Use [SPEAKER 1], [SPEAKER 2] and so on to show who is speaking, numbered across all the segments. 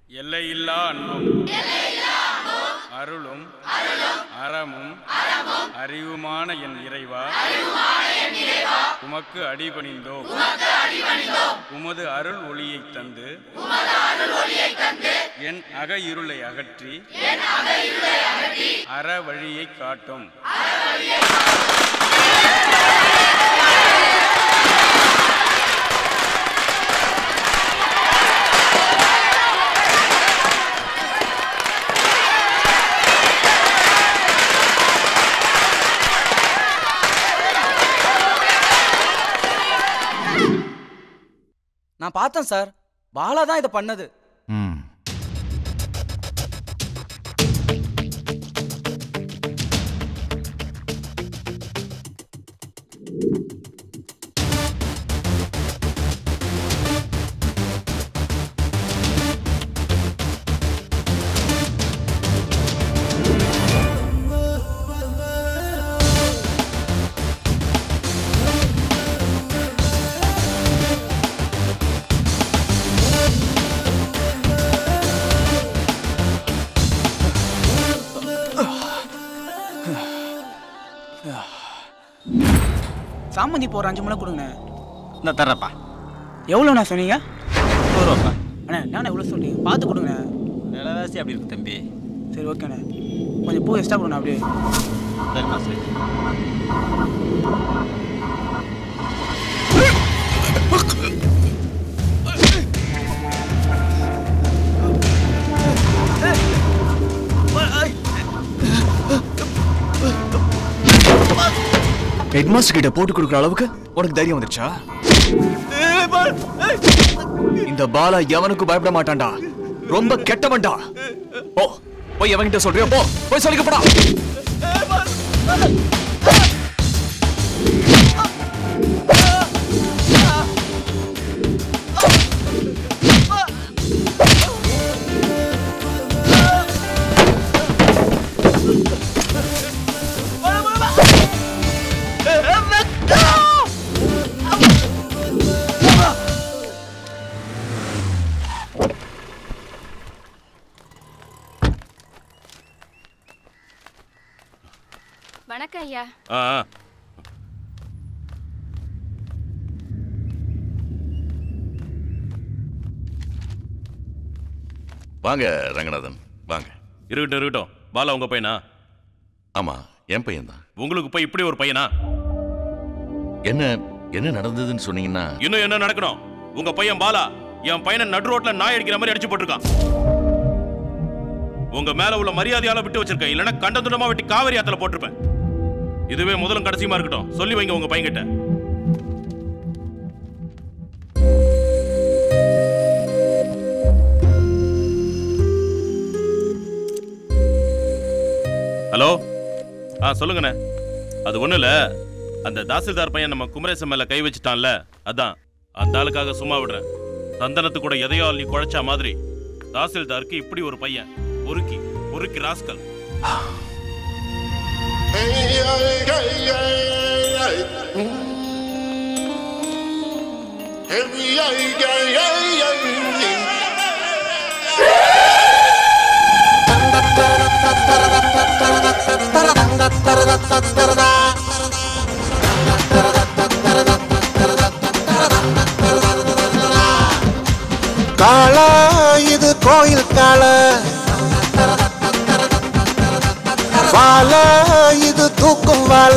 [SPEAKER 1] எல்லையில்லா அன்பும் அருளும் அறமும் அறிவுமான என் இறைவா உமக்கு அடிபணிந்தோம் உமது அருள் ஒளியைத் தந்து என் அக இருளை அகற்றி அற வழியைக் காட்டும்
[SPEAKER 2] நான் பார்த்தேன் சார் பாலா தான் இதை பண்ணது
[SPEAKER 3] ம்
[SPEAKER 2] சாமந்தி போற அஞ்சு முளை கொடுங்கண்ணே
[SPEAKER 4] இந்த தர்றப்பா
[SPEAKER 2] எவ்வளோண்ணா சொன்னீங்க
[SPEAKER 4] நூறு ரூபாப்பா
[SPEAKER 2] அண்ணே என்னண்ணே இவ்வளோ சொன்னீங்க பார்த்து கொடுங்கண்ணே
[SPEAKER 4] விலைவாசி அப்படி இருக்கு தம்பி
[SPEAKER 2] சரி ஓகேண்ணே கொஞ்சம் பூ எக்ஸ்ட்ரா கொடுங்க அப்படியே
[SPEAKER 4] சரிம்மா சரி
[SPEAKER 3] ஹெட்மாஸ்டர் கிட்ட போட்டு கொடுக்குற அளவுக்கு உனக்கு தைரியம் வந்துருச்சா இந்த பாலா எவனுக்கும் பயப்பட மாட்டான்டா ரொம்ப கெட்டவன்டா போ போய் எவன்கிட்ட சொல்றியோ போ போய் சொல்லிக்க போடா
[SPEAKER 5] வணக்கம் ஐயா
[SPEAKER 1] ஆ ஆ.
[SPEAKER 6] வாங்க ரங்கநாதன் வாங்க
[SPEAKER 1] இருக்கட்டும் இருக்கட்டும் பாலா உங்க பையனா
[SPEAKER 6] ஆமா என் பையன்தான்
[SPEAKER 1] உங்களுக்கு போய் இப்படி ஒரு பையனா
[SPEAKER 6] என்ன என்ன நடந்ததுன்னு சொன்னீங்கன்னா
[SPEAKER 1] இன்னும் என்ன நடக்கணும் உங்க பையன் பாலா என் பையனை நடு ரோட்ல நாய் அடிக்கிற மாதிரி அடிச்சு போட்டிருக்கான் உங்க மேல உள்ள மரியாதையால விட்டு வச்சிருக்கேன் இல்லைன்னா கண்டதுடமா வெட்டி காவிரி ஆத்துல போட்டிருப்பேன் இதுவே முதலும் கடைசியுமா இருக்கட்டும் சொல்லி வைங்க உங்க பையன்கிட்ட ஹலோ ஆ சொல்லுங்கண்ணே அது ஒண்ணும் இல்ல அந்த தாசில்தார் பையன் நம்ம குமரேசன் மேல கை வச்சுட்டான்ல அதான் அந்த ஆளுக்காக சும்மா விடுறேன் சந்தனத்து கூட எதையோ நீ குழைச்சா மாதிரி தாசில்தாருக்கு இப்படி ஒரு பையன் பொறுக்கி பொறுக்கி ராஸ்கல்
[SPEAKER 7] காள இது கோயில் காள வாழ இது தூக்கும் வாழ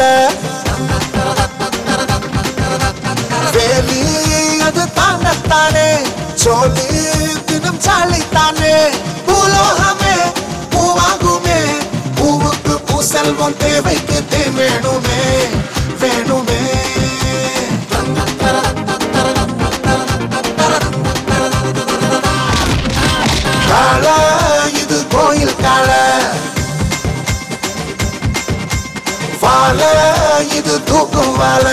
[SPEAKER 7] வேலி அது தாங்கத்தானே சோழி தினம் சாலித்தானே பூலோகமே பூவாகுமே பூவுக்கு பூசெல்வம் தேவைக்கு தே வேணுமே வேணுமே காள இது கோயில் காள வாழ இது தூக்கும் வாழ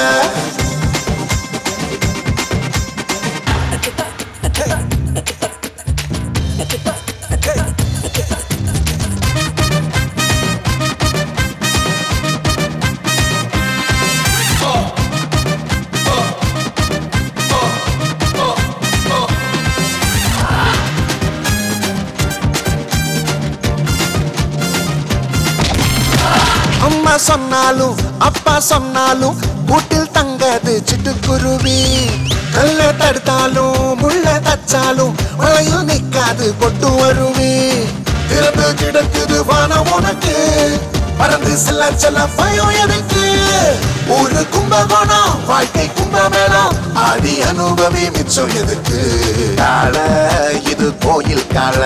[SPEAKER 7] அம்மா சொன்னாலும் அப்பா சொன்னாலும் கூட்டில் தங்காது சிட்டுக்குருவி கல்ல தடுத்தாலும் முள்ள தச்சாலும் மழையும் நிக்காது கொட்டு வருவி திறந்து கிடக்குது வானம் உனக்கு பறந்து செல்ல செல்ல பயம் எனக்கு ஒரு கும்பகோணம் வாழ்க்கை கும்பமேளம் ஆடி அனுபவி மிச்சம் எதுக்கு கால இது கோயில் கால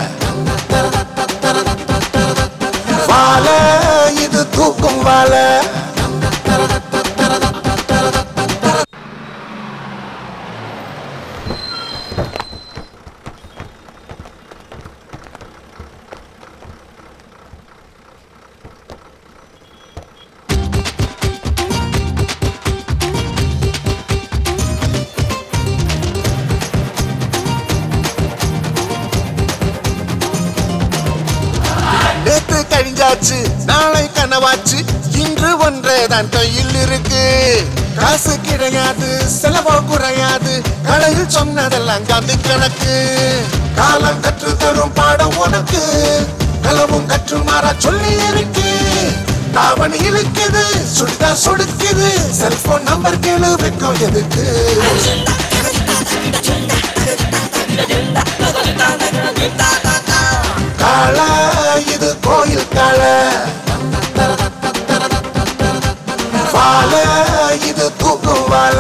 [SPEAKER 7] வாழ இது தூக்கும் வாழ நேத்து கழிஞ்சாச்சு நாளை கனவாச்சு இன்று ஒன்றே தான் கையில் இருக்கு காசு கிடையாது செலவோ குறையாது கடையில் சொன்னதெல்லாம் காந்தி கணக்கு காலம் கற்று தரும் பாடம் உனக்கு களவும் கற்று மாற சொல்லி இருக்கு தாவணி இழுக்குது சுடிதா சொடுக்குது செல்போன் நம்பர் கேளு வைக்கும் எதுக்கு கால இது கோயில் கால வாழ இது தூக்கும் வாழ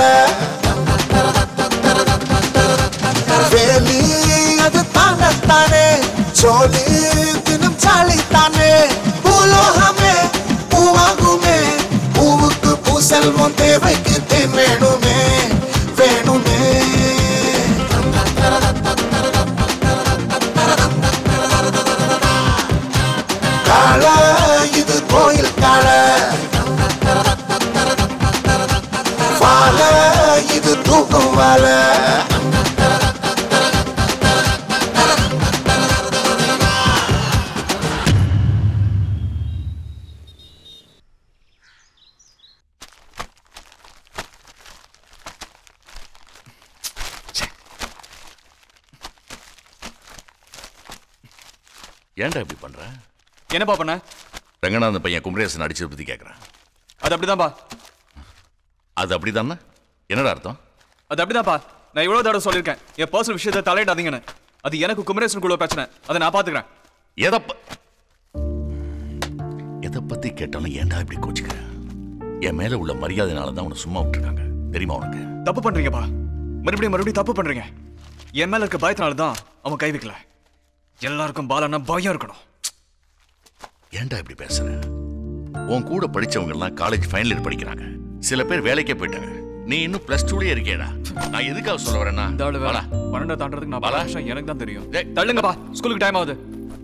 [SPEAKER 7] வேலி அது தானத்தானே சோலி தினம் சாலித்தானே பூலோகமே பூவாகுமே பூவுக்கு பூசெல்வம் தேவைக்கு தேன் வேணுமே வேணுமே கால இது கோயில் கால வாழ இது தூக்கும் வாழ
[SPEAKER 6] ஏன்டா இப்படி பண்ற
[SPEAKER 3] என்னப்பா பண்ண
[SPEAKER 6] ரங்கநாதன் பையன் குமரேசன் அடிச்சதை பத்தி கேட்கறேன்
[SPEAKER 3] அது அப்படிதான்ப்பா
[SPEAKER 6] அது அப்படிதானே என்னடா அர்த்தம்
[SPEAKER 3] அது அப்படிதான்ப்பா நான் இவ்வளவு தடவை சொல்லியிருக்கேன் என் பர்சனல் விஷயத்தை தலையிடாதீங்கன்னு அது எனக்கு குமரேசனுக்குள்ள பிரச்சனை அதை நான் பாத்துக்கிறேன்
[SPEAKER 6] எதை ப- எதை பத்தி கேட்டாலும் ஏன்டா இப்படி கோச்சுக்கிற என் மேல உள்ள மரியாதைனால தான் உன்னை சும்மா விட்டுருக்காங்க தெரியுமா உனக்கு
[SPEAKER 3] தப்பு பண்றீங்கப்பா மறுபடியும் மறுபடியும் தப்பு பண்றீங்க என் மேல இருக்க பயத்தினால தான் அவன் கை வைக்கல எல்லாருக்கும் பாலன்னா பயம் இருக்கணும்
[SPEAKER 6] ஏன்டா இப்படி பேசுற உன் கூட படிச்சவங்க எல்லாம் காலேஜ் ஃபைனல் இயர் படிக்கிறாங்க சில பேர் வேலைக்கே போயிட்டாங்க நீ இன்னும் பிளஸ் டூலயே இருக்கேடா நான் எதுக்காக சொல்ல வரேன்னா
[SPEAKER 3] இந்த ஆளு வேலை
[SPEAKER 6] வாடா.
[SPEAKER 3] பன்னெண்டா தாண்டறதுக்கு நான்
[SPEAKER 6] பாலா.
[SPEAKER 3] பல வருஷம் எனக்கு தான் தெரியும்
[SPEAKER 6] டேய்.
[SPEAKER 3] தள்ளுங்கப்பா ஸ்கூலுக்கு டைம் ஆகுது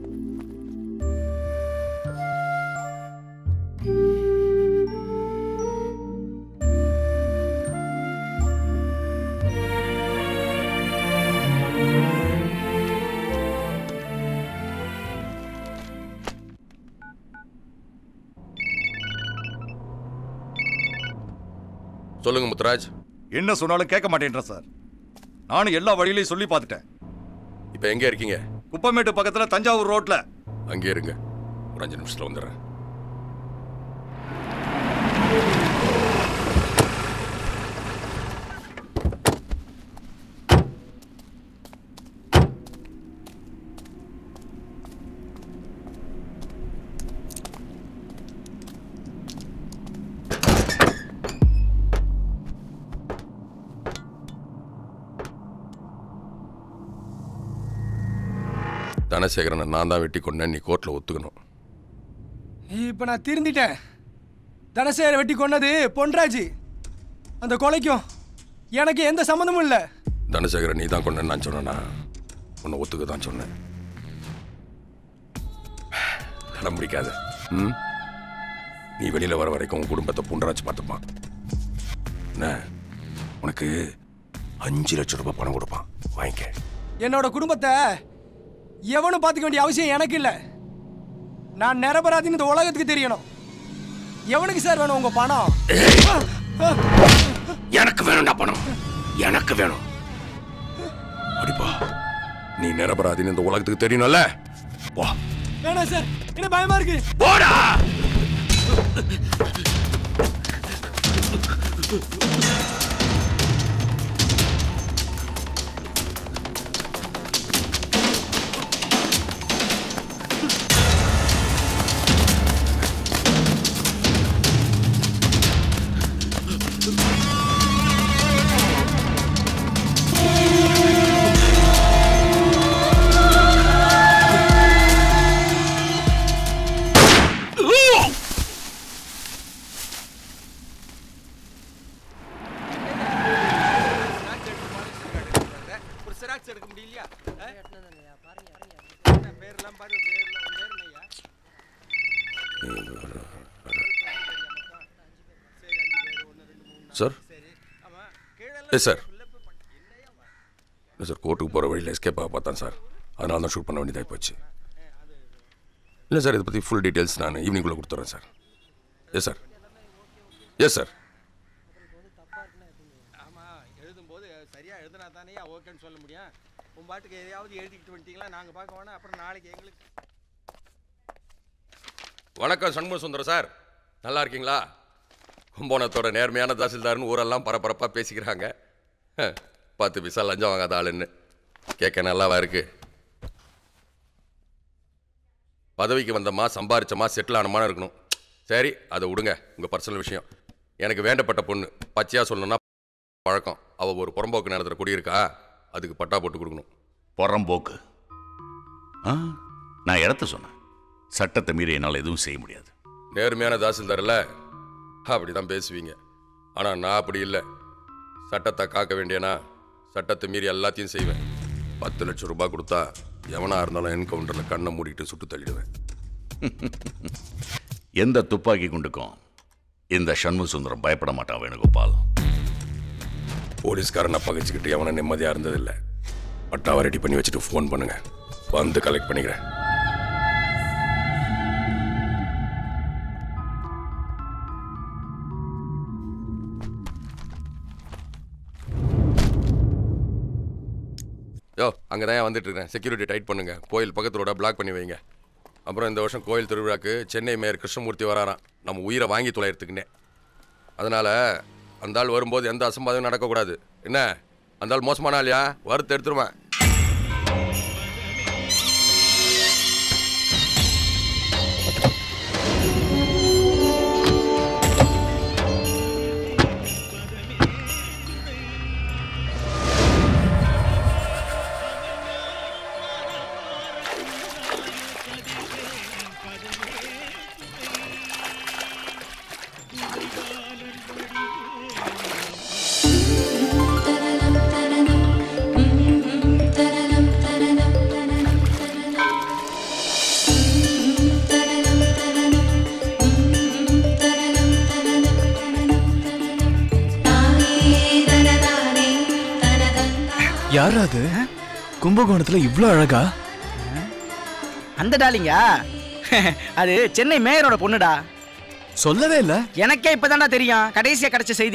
[SPEAKER 8] சொல்லுங்க முத்துராஜ்
[SPEAKER 9] என்ன சொன்னாலும் கேட்க மாட்டேன்றேன் சார் நானும் எல்லா வழியிலையும் சொல்லி பார்த்துட்டேன்
[SPEAKER 8] இப்போ எங்க இருக்கீங்க
[SPEAKER 9] குப்பமேட்டு பக்கத்துல தஞ்சாவூர் ரோட்ல
[SPEAKER 8] அங்கே இருங்க ஒரு அஞ்சு நிமிஷத்துல வந்துடுறேன் தனசேகரனை நான் தான் வெட்டி கொண்டேன் நீ கோர்ட்டில் ஒத்துக்கணும்
[SPEAKER 10] இப்போ நான் திருந்திட்டேன் தனசேகரை வெட்டி கொன்னது பொன்ராஜ் அந்த கொலைக்கும் எனக்கு எந்த சம்மந்தமும் இல்லை
[SPEAKER 8] தனசேகரன் நீ தான் கொண்டேன்னு நான் சொன்னேன்னா உன்னை ஒத்துக்க தான் சொன்னேன் நடம் பிடிக்காத ம் நீ வெளியில் வர வரைக்கும் உன் குடும்பத்தை புண்டராச்சு பார்த்துப்பான் என்ன உனக்கு அஞ்சு லட்சம் ரூபாய் பணம் கொடுப்பான் வாங்கிக்க
[SPEAKER 10] என்னோட குடும்பத்தை எவனும் பார்த்துக்க வேண்டிய அவசியம் எனக்கு இல்லை நான் நிரபராதின்னு இந்த உலகத்துக்கு தெரியணும் எவனுக்கு சார் வேணும் உங்க பணம்
[SPEAKER 8] எனக்கு வேணும்டா பணம் எனக்கு வேணும் அடிப்பா நீ நிரபராதின்னு இந்த உலகத்துக்கு தெரியணும்ல வா
[SPEAKER 10] வேணாம் சார் என்ன பயமா இருக்கு
[SPEAKER 8] போடா சார் எஸ் சார் இல்லை சார் கோர்ட்டுக்கு போகிற வழியில் எஸ்கேப் ஆக பார்த்தேன் சார் அதனால தான் ஷூட் பண்ண வேண்டியதாகி போச்சு இல்லை சார் இதை பற்றி ஃபுல் டீட்டெயில்ஸ் நான் ஈவினிங்குள்ளே கொடுத்துட்றேன் sir yes sir yes sir
[SPEAKER 11] ஆமா எழுதும்போது சரியா எழுதுனா தானே ஓகேன்னு சொல்ல முடியும் உன் பாட்டுக்கு எதையாவது எழுதிக்கிட்டு வந்துட்டீங்களா நாங்க பார்க்க வேணாம் அப்புறம் நாளைக்கு எங்களுக்கு
[SPEAKER 8] வணக்கம் சண்முக சுந்தரம் சார் நல்லா இருக்கீங்களா கும்போணத்தோட நேர்மையான தாசில்தார்னு ஊரெல்லாம் பரபரப்பாக பேசிக்கிறாங்க ஹ, பத்து பைசா லஞ்சம் வாங்காத ஆளுன்னு கேட்க நல்லாவா இருக்கு பதவிக்கு வந்தம்மா சம்பாரிச்சம்மா செட்டில் ஆனமான இருக்கணும் சரி அதை விடுங்க உங்கள் பர்சனல் விஷயம் எனக்கு வேண்டப்பட்ட பொண்ணு பச்சையாக சொல்லணும்னா பழக்கம் அவள் ஒரு புறம்போக்கு நேரத்தில் குடியிருக்கா அதுக்கு பட்டா போட்டு கொடுக்கணும்
[SPEAKER 6] புறம்போக்கு ஆ நான் இடத்த சொன்னேன் சட்டத்தை மீறி என்னால் எதுவும் செய்ய முடியாது
[SPEAKER 8] நேர்மையான தாசில்தார்ல அப்படி தான் பேசுவீங்க ஆனால் நான் அப்படி இல்லை சட்டத்தை காக்க வேண்டியனா சட்டத்தை மீறி எல்லாத்தையும் செய்வேன் பத்து லட்சம் ரூபாய் கொடுத்தா எவனா இருந்தாலும் என்கவுண்டரில் கண்ணை மூடிட்டு சுட்டு தள்ளிடுவேன்
[SPEAKER 6] எந்த துப்பாக்கி குண்டுக்கும் இந்த சண்முக சுந்தரம் பயப்பட மாட்டான் வேணுகோபால்
[SPEAKER 8] போலீஸ்காரனை பகைச்சிக்கிட்டு எவனை நிம்மதியாக இருந்ததில்லை பட்டாவை ரெடி பண்ணி வச்சுட்டு ஃபோன் பண்ணுங்க வந்து கலெக்ட் பண்ணிக்கிறேன் யோ அங்கே தான் வந்துட்டு இருக்கேன் செக்யூரிட்டி டைட் பண்ணுங்க கோயில் பக்கத்து ரோட பிளாக் பண்ணி வைங்க அப்புறம் இந்த வருஷம் கோயில் திருவிழாக்கு சென்னை மேயர் கிருஷ்ணமூர்த்தி வராராம் நம்ம உயிரை வாங்கி தொலைகிறதுக்குன்னே அதனால அந்த ஆள் வரும்போது எந்த அசம்பாதமும் நடக்கக்கூடாது என்ன அந்த ஆள் மோசமான ஆளியா வறுத்து எடுத்துருவேன்
[SPEAKER 3] யார் அது கும்பகோணத்துல இவ்ளோ அழகா
[SPEAKER 2] அந்த டாலிங்கா அது சென்னை மேயரோட பொண்ணுடா
[SPEAKER 3] சொல்லவே இல்ல
[SPEAKER 2] எனக்கே இப்பதான்டா தெரியும் கடைசியா கிடைச்ச செய்தி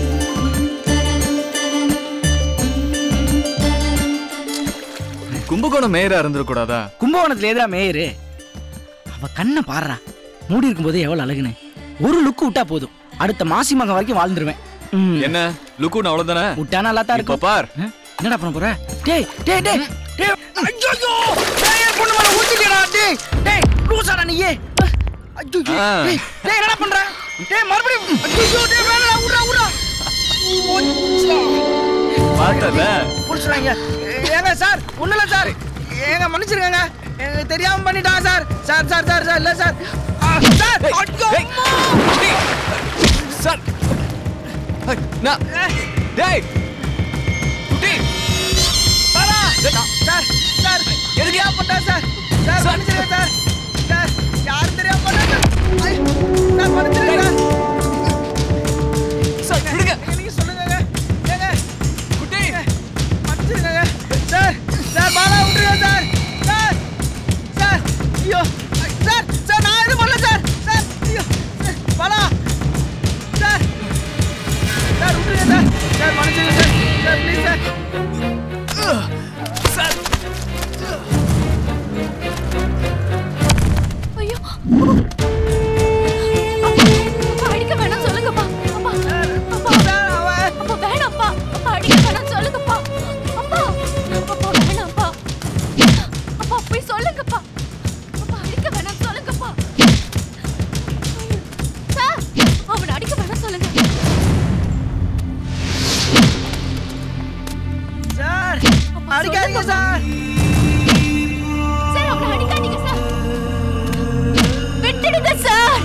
[SPEAKER 3] கும்பகோணம் மேயரா இருந்திருக்கூடாதா
[SPEAKER 2] கும்பகோணத்துல எதிரா மேயரு அவ கண்ணை பாடுறா மூடி இருக்கும்போது எவ்வளவு அழகுன்னு ஒரு லுக்கு விட்டா போதும் அடுத்த மாசி மகம் வரைக்கும் வாழ்ந்துருவேன் ம்.
[SPEAKER 3] என்ன லுக்குன்னு அவ்வளவுதானே
[SPEAKER 2] விட்டா நல்லா தான்
[SPEAKER 3] இப்ப
[SPEAKER 2] இருக்கும்
[SPEAKER 3] பார்
[SPEAKER 2] என்னடா பண்ண போற டேய் டேய் டேய் டேய் ஐயோ டேய் என் பொண்ணு மேல ஊத்திட்டடா டேய் டேய் லூசாடா நீயே ஐயோ
[SPEAKER 3] ஆ.
[SPEAKER 2] டேய் டேய் என்னடா பண்ற டேய் மறுபடியும் ஐயோ டேய் வேணடா உடா உடா
[SPEAKER 3] பார்த்தல
[SPEAKER 2] புடிச்சுறாங்க ஏங்க சார் ஒண்ணும் இல்ல சார் ஏங்க மன்னிச்சிருங்க எனக்கு தெரியாம பண்ணிட்டான் sir sir sir sir sir இல்ல சார் ஆ, சார் ஐயோ
[SPEAKER 3] சார் நான் டேய் குட்டி
[SPEAKER 2] பாலா சார் சார் எதுக்கு ஏன் சார் சார் மன்னிச்சிருங்க சார் சார் யாரும் தெரியாம பண்ணாங்க ஐ, சார் மன்னிச்சிருங்க சார்
[SPEAKER 3] சார் விடுங்க
[SPEAKER 2] நீங்க சொல்லுங்க ஏங்க
[SPEAKER 3] குட்டி
[SPEAKER 2] மன்னிச்சிருங்க சார் சார் பாலா விட்டுருங்க சார் சார் சார் ஐயோ ஐ, சார் சார் நான் எதுவும் பண்ணல சார் சார் ஐயோ சார், பாலா சார் சார் விட்டுருங்க சார் சார் மன்னிச்சிருங்க sir sir please sir
[SPEAKER 3] sir
[SPEAKER 5] ஐயோ அப்பா அடிக்க வேணாம் சொல்லுங்கப்பா அப்பா அப்பா
[SPEAKER 2] சார் அவன்
[SPEAKER 5] அப்பா வேணாம்ப்பா அப்பா அடிக்க வேணாம் சொல்லுங்கப்பா அப்பா அப்பா வேணாம்ப்பா அப்பா போய் சொல்லுங்கப்பா அப்பா அடிக்க வேணாம் சொல்லுங்கப்பா சார் அவனை அடிக்க வேணாம் சொல்லுங்க
[SPEAKER 2] சார் அடிக்காதீங்க சார்
[SPEAKER 5] சார் அவனை அடிக்காதீங்க சார் விட்டுடுங்க சார்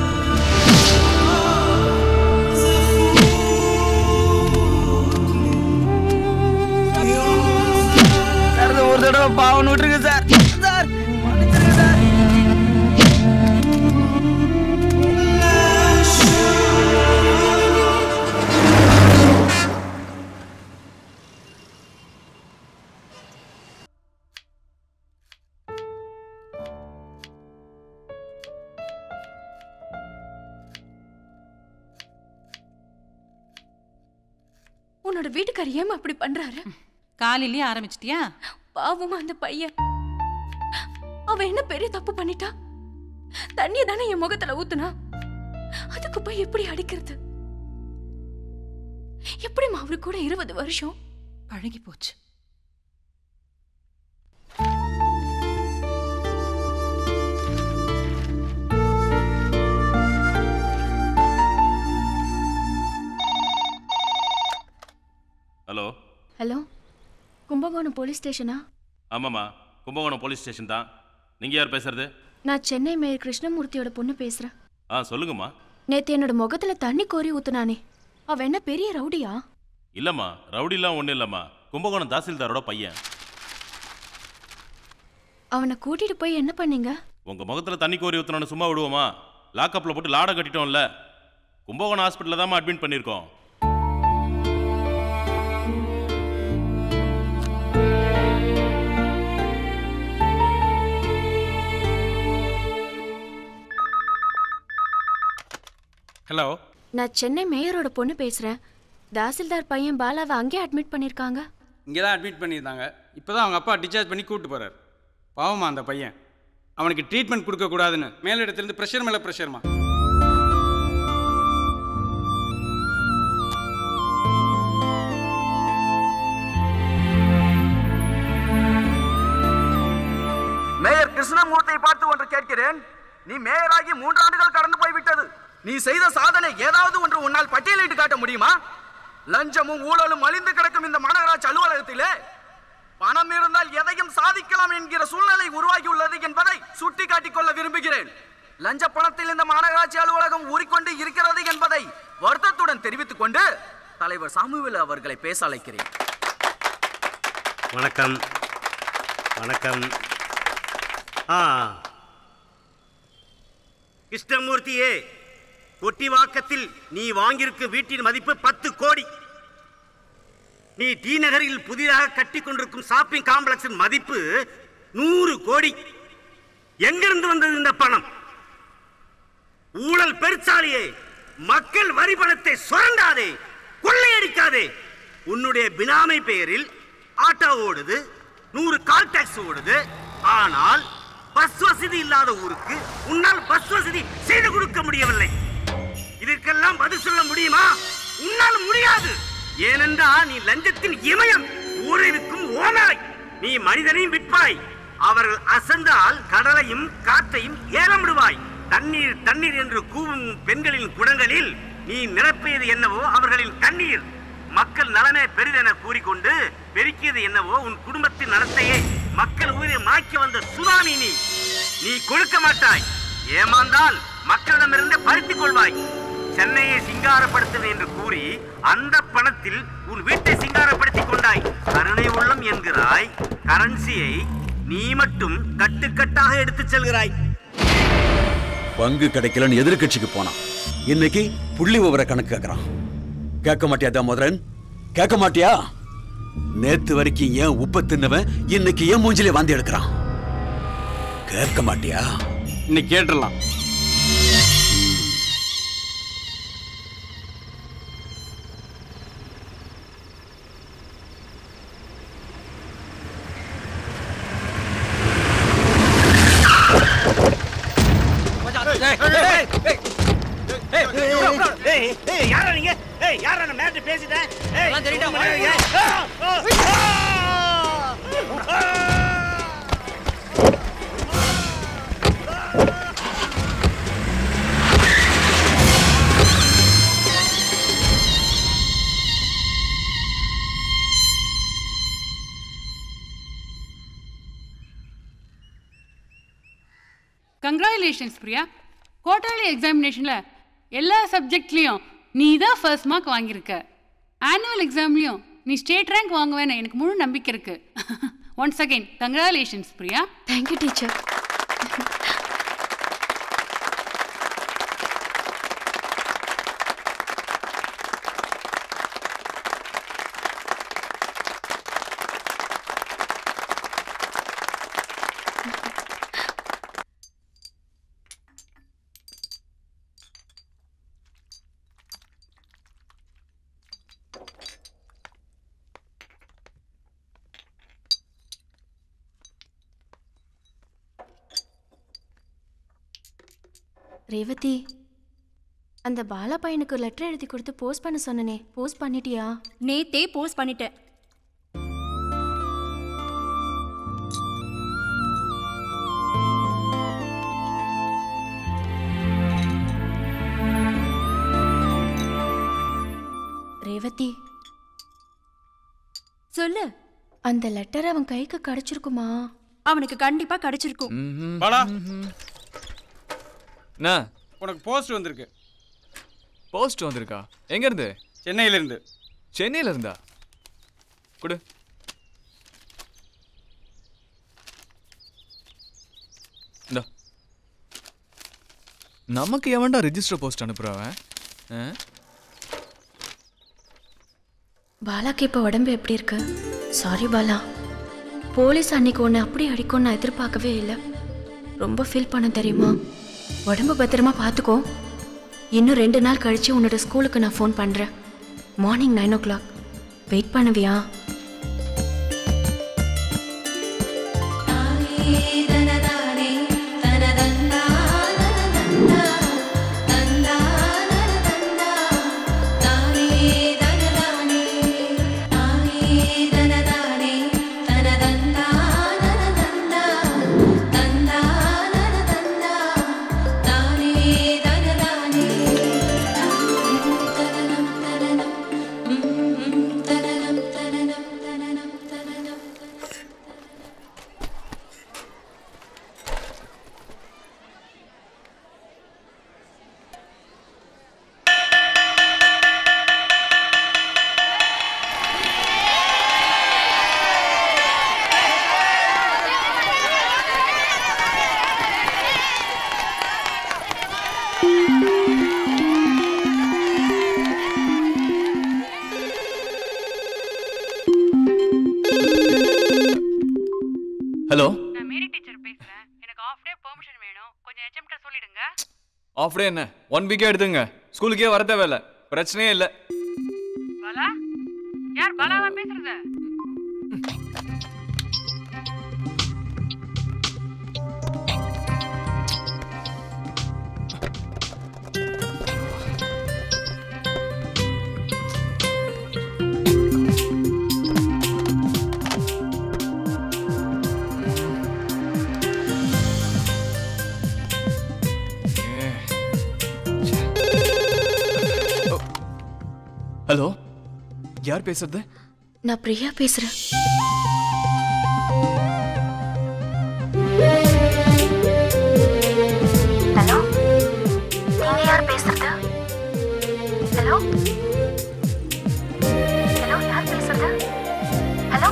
[SPEAKER 2] சார் இது ஒரு தடவை பாவம் விட்டுருங்க சார் சார் மன்னிச்சிருங்க சார்
[SPEAKER 5] உன்னோட வீட்டுக்காரர் ஏமா அப்படி பண்றாரு
[SPEAKER 12] காலையிலேயே ஆரம்பிச்சிட்டியா
[SPEAKER 5] பாவமா அந்த பையன் அவன் என்ன பெரிய தப்பு பண்ணிட்டா தண்ணிய தானே என் முகத்துல ஊத்துனா அதுக்கு போய் எப்படி அடிக்கிறது எப்படிம்மா அவரு கூட இருபது வருஷம்
[SPEAKER 12] பழகி போச்சு
[SPEAKER 1] ஹலோ
[SPEAKER 5] ஹலோ கும்பகோணம் போலீஸ் ஸ்டேஷனா
[SPEAKER 1] ஆமாம்மா கும்பகோணம் போலீஸ் ஸ்டேஷன் தான் நீங்கள் யார் பேசுறது
[SPEAKER 5] நான் சென்னை மேயர் கிருஷ்ணமூர்த்தியோட பொண்ணு பேசுறேன்
[SPEAKER 1] ஆ சொல்லுங்கம்மா
[SPEAKER 5] நேத்து என்னோட முகத்துல தண்ணி கோரி ஊத்துனானே அவன் என்ன பெரிய ரவுடியா
[SPEAKER 1] இல்லைம்மா ரவுடிலாம் ஒன்றும் இல்லைம்மா கும்பகோணம் தாசில்தாரோட பையன்
[SPEAKER 5] அவனை கூட்டிட்டு போய் என்ன பண்ணீங்க
[SPEAKER 1] உங்கள் முகத்தில் தண்ணி கோரி ஊற்றணும்னு சும்மா விடுவோமா லாக்கப்பில் போட்டு லாடம் கட்டிட்டோம்ல கும்பகோணம் ஹாஸ்பிட்டலில் தான்மா அட்மிட் பண்ணியிருக்கோம்
[SPEAKER 13] ஹலோ
[SPEAKER 5] நான் சென்னை மேயரோட பொண்ணு பேசுறேன் தாசில்தார் பையன் பாலாவை அங்கே அட்மிட் பண்ணிருக்காங்க
[SPEAKER 13] இங்கே தான் அட்மிட் பண்ணியிருந்தாங்க இப்போ தான் அவங்க அப்பா டிஸ்சார்ஜ் பண்ணி கூப்பிட்டு போகிறார் பாவமா அந்த பையன் அவனுக்கு ட்ரீட்மெண்ட் கொடுக்கக்கூடாதுன்னு மேலிடத்துலேருந்து ப்ரெஷர் மேலே ப்ரெஷர்மா
[SPEAKER 14] மேயர் கிருஷ்ணமூர்த்தியை பார்த்து ஒன்று கேட்கிறேன் நீ மேயராகி மூன்றாண்டுகள் கடந்து போய்விட்டது நீ செய்த சாதனை ஏதாவது ஒன்று உன்னால் பட்டியலிட்டு காட்ட முடியுமா லஞ்சமும் ஊழலும் அழிந்து கிடக்கும் இந்த மாநகராட்சி அலுவலகத்திலே பணம் இருந்தால் எதையும் சாதிக்கலாம் என்கிற சூழ்நிலை உருவாகியுள்ளது என்பதை சுட்டிக்காட்டிக் கொள்ள விரும்புகிறேன் லஞ்ச பணத்தில் இந்த மாநகராட்சி அலுவலகம் ஊறிக்கொண்டு இருக்கிறது என்பதை வருத்தத்துடன் தெரிவித்துக் கொண்டு தலைவர் சாமுவேல் அவர்களை பேச அழைக்கிறேன்
[SPEAKER 15] வணக்கம் வணக்கம் ஆ கிருஷ்ணமூர்த்தியே கொட்டிவாக்கத்தில் நீ வாங்கியிருக்கும் வீட்டின் மதிப்பு பத்து கோடி நீ டி நகரில் புதிதாக கட்டி கொண்டிருக்கும் ஷாப்பிங் காம்ப்ளெக்ஸின் மதிப்பு நூறு கோடி எங்கிருந்து வந்தது இந்த பணம் ஊழல் பெருச்சாலியே மக்கள் வரி பணத்தை சுரண்டாதே கொள்ளையடிக்காதே உன்னுடைய பினாமை பெயரில் ஆட்டோ ஓடுது நூறு கால் டாக்ஸி ஓடுது ஆனால் பஸ் வசதி இல்லாத ஊருக்கு உன்னால் பஸ் வசதி செய்து கொடுக்க முடியவில்லை இதற்கெல்லாம் பதில் சொல்ல முடியுமா உன்னால் முடியாது ஏனென்றால் நீ லஞ்சத்தின் இமயம் ஊரிருக்கும் ஓனாய் நீ மனிதனையும் விற்பாய் அவர்கள் அசந்தால் கடலையும் காற்றையும் ஏலமிடுவாய் தண்ணீர் தண்ணீர் என்று கூவும் பெண்களின் குடங்களில் நீ நிரப்பியது என்னவோ அவர்களின் கண்ணீர் மக்கள் நலனே பெரிதென கூறிக்கொண்டு பெருக்கியது என்னவோ உன் குடும்பத்தின் நலத்தையே மக்கள் உயிரை மாய்க்க வந்த சுனாமி நீ நீ கொடுக்க மாட்டாய் ஏமாந்தால் மக்களிடமிருந்து பறித்துக் கொள்வாய் சென்னையை சிங்காரப்படுத்துவேன் என்று கூறி அந்த பணத்தில் உன் வீட்டை சிங்காரப்படுத்திக் கொண்டாய் கருணை உள்ளம் என்கிறாய் கரன்சியை நீ மட்டும் கட்டுக்கட்டாக எடுத்துச் செல்கிறாய்
[SPEAKER 9] பங்கு கிடைக்கலன்னு எதிர்க்கட்சிக்கு போனான் இன்னைக்கு புள்ளி விவர கணக்கு கேட்கறான் கேட்க மாட்டியா தாமோதரன் கேட்க மாட்டியா நேத்து வரைக்கும் ஏன் உப்ப தின்னவன் இன்னைக்கு ஏன் மூஞ்சிலே வாந்தி எடுக்கிறான் கேட்க மாட்டியா
[SPEAKER 13] இன்னைக்கு கேட்டுடலாம்
[SPEAKER 15] யாரா நீங்க ஏய் யாரா நான் மேட்டு பேசிட்டேன் ஏய்
[SPEAKER 2] எல்லாம் சரிடா,
[SPEAKER 15] ரொம்ப
[SPEAKER 2] வாய்
[SPEAKER 15] நேரம்
[SPEAKER 2] மூடு.
[SPEAKER 15] ஏய். ஆ, ஆ, ஆ.
[SPEAKER 12] கங்க்ராச்சுலேஷன்ஸ் பிரியா குவார்டர்லி எக்ஸாமினேஷனில் எல்லா சப்ஜெக்ட்லேயும் நீ தான் ஃபர்ஸ்ட் மார்க் வாங்கியிருக்க ஆனுவல் எக்ஸாம்லேயும் நீ ஸ்டேட் ரேங்க் வாங்குவேன்னு எனக்கு முழு நம்பிக்கை இருக்கு once again congratulations Priya
[SPEAKER 5] thank you teacher
[SPEAKER 16] Revathi அந்த பாலா பையனுக்கு லெட்டர் எழுதி கொடுத்து போஸ்ட் பண்ண சொன்னனே போஸ்ட் பண்ணிட்டியா
[SPEAKER 5] நேத்தே போஸ்ட் பண்ணிட்டேன்
[SPEAKER 16] ரேவதி
[SPEAKER 5] சொல்லு
[SPEAKER 16] அந்த லெட்டர் அவன் கைக்கு கிடைச்சிருக்குமா
[SPEAKER 5] அவனுக்கு கண்டிப்பா கிடைச்சிருக்கும்
[SPEAKER 13] பாலா
[SPEAKER 3] என்ன
[SPEAKER 13] உனக்கு போஸ்ட் வந்திருக்கு
[SPEAKER 3] போஸ்ட் வந்திருக்கா எங்க இருந்து
[SPEAKER 13] சென்னையில இருந்து
[SPEAKER 3] சென்னையில இருந்தா கொடு இந்தா நமக்கு எவன்டா ரெஜிஸ்டர் போஸ்ட் அனுப்புறவன் ஆ?
[SPEAKER 16] பாலாக்கு இப்போ உடம்பு எப்படி இருக்கு சாரி பாலா போலீஸ் அன்னைக்கு உன்னை அப்படி அடிக்கும்னு நான் எதிர்பார்க்கவே இல்லை ரொம்ப ஃபீல் பண்ண தெரியுமா உடம்பு பத்திரமா பார்த்துக்கோ இன்னும் ரெண்டு நாள் கழிச்சு உன்னோட ஸ்கூலுக்கு நான் ஃபோன் பண்ணுறேன் morning nine o'clock wait பண்ணுவியா
[SPEAKER 3] ஹலோ
[SPEAKER 12] நான் மேரி டீச்சர் பேசுறேன் எனக்கு ஆஃப் டே பெர்மிஷன் வேணும் கொஞ்சம் ஹெச்எம்கிட்ட சொல்லிடுங்க
[SPEAKER 3] ஆஃப் டே என்ன ஒன் வீக்கே எடுத்துங்க ஸ்கூலுக்கே வர தேவையில்ல பிரச்சனையே இல்லை
[SPEAKER 12] பாலா யார் பாலாவா பேசுறது
[SPEAKER 3] ஹலோ யார் பேசுறது
[SPEAKER 16] நான் பிரியா பேசுகிறேன் ஹலோ நீங்க யார் பேசுறது ஹலோ ஹலோ யார் பேசுறது ஹலோ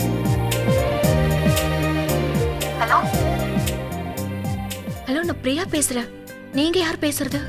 [SPEAKER 16] ஹலோ ஹலோ நான் பிரியா பேசுறேன் நீங்க யார் பேசுறது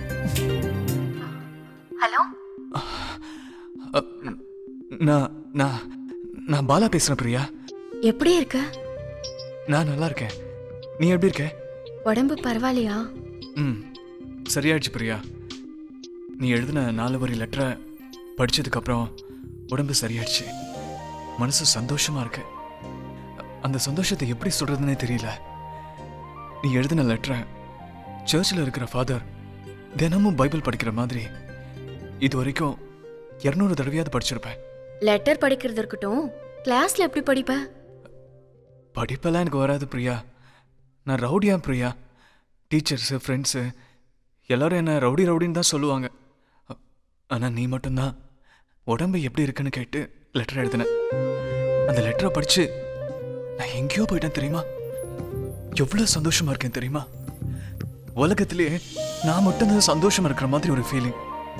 [SPEAKER 16] ஹலோ
[SPEAKER 3] அ, நான் நான் நான் பாலா பேசுறேன் பிரியா
[SPEAKER 16] எப்படி இருக்க
[SPEAKER 3] நான் நல்லா இருக்கேன் நீ எப்படி இருக்க
[SPEAKER 16] உடம்பு பரவாயில்லையா
[SPEAKER 3] ம் சரியாயிடுச்சு பிரியா நீ எழுதின நாலு வரி லெட்டரை படிச்சதுக்கப்புறம் உடம்பு சரியாயிடுச்சு மனசு சந்தோஷமா இருக்கு அந்த சந்தோஷத்தை எப்படி சொல்றதுன்னே தெரியல நீ எழுதின லெட்டரை சர்ச்சில் இருக்கிற ஃபாதர் தினமும் பைபிள் படிக்கிற மாதிரி இது வரைக்கும் இரநூறு தடவையாவது படிச்சிருப்பேன்
[SPEAKER 16] லெட்டர் படிக்கிறது இருக்கட்டும் கிளாஸ்ல எப்படி படிப்ப
[SPEAKER 3] படிப்பெல்லாம் எனக்கு வராது பிரியா நான் ரவுடியா பிரியா டீச்சர்ஸு ஃப்ரெண்ட்ஸு எல்லாரும் என்ன ரவுடி ரவுடின்னு தான் சொல்லுவாங்க அ- ஆனா நீ மட்டும்தான் உடம்பு எப்படி இருக்குன்னு கேட்டு லெட்டர் எழுதின அந்த லெட்டரை படிச்சு நான் எங்கேயோ போயிட்டேன் தெரியுமா எவ்வளோ சந்தோஷமா இருக்கேன் தெரியுமா உலகத்திலே நான் மட்டும்தான் சந்தோஷமா இருக்கிற மாதிரி ஒரு ஃபீலிங்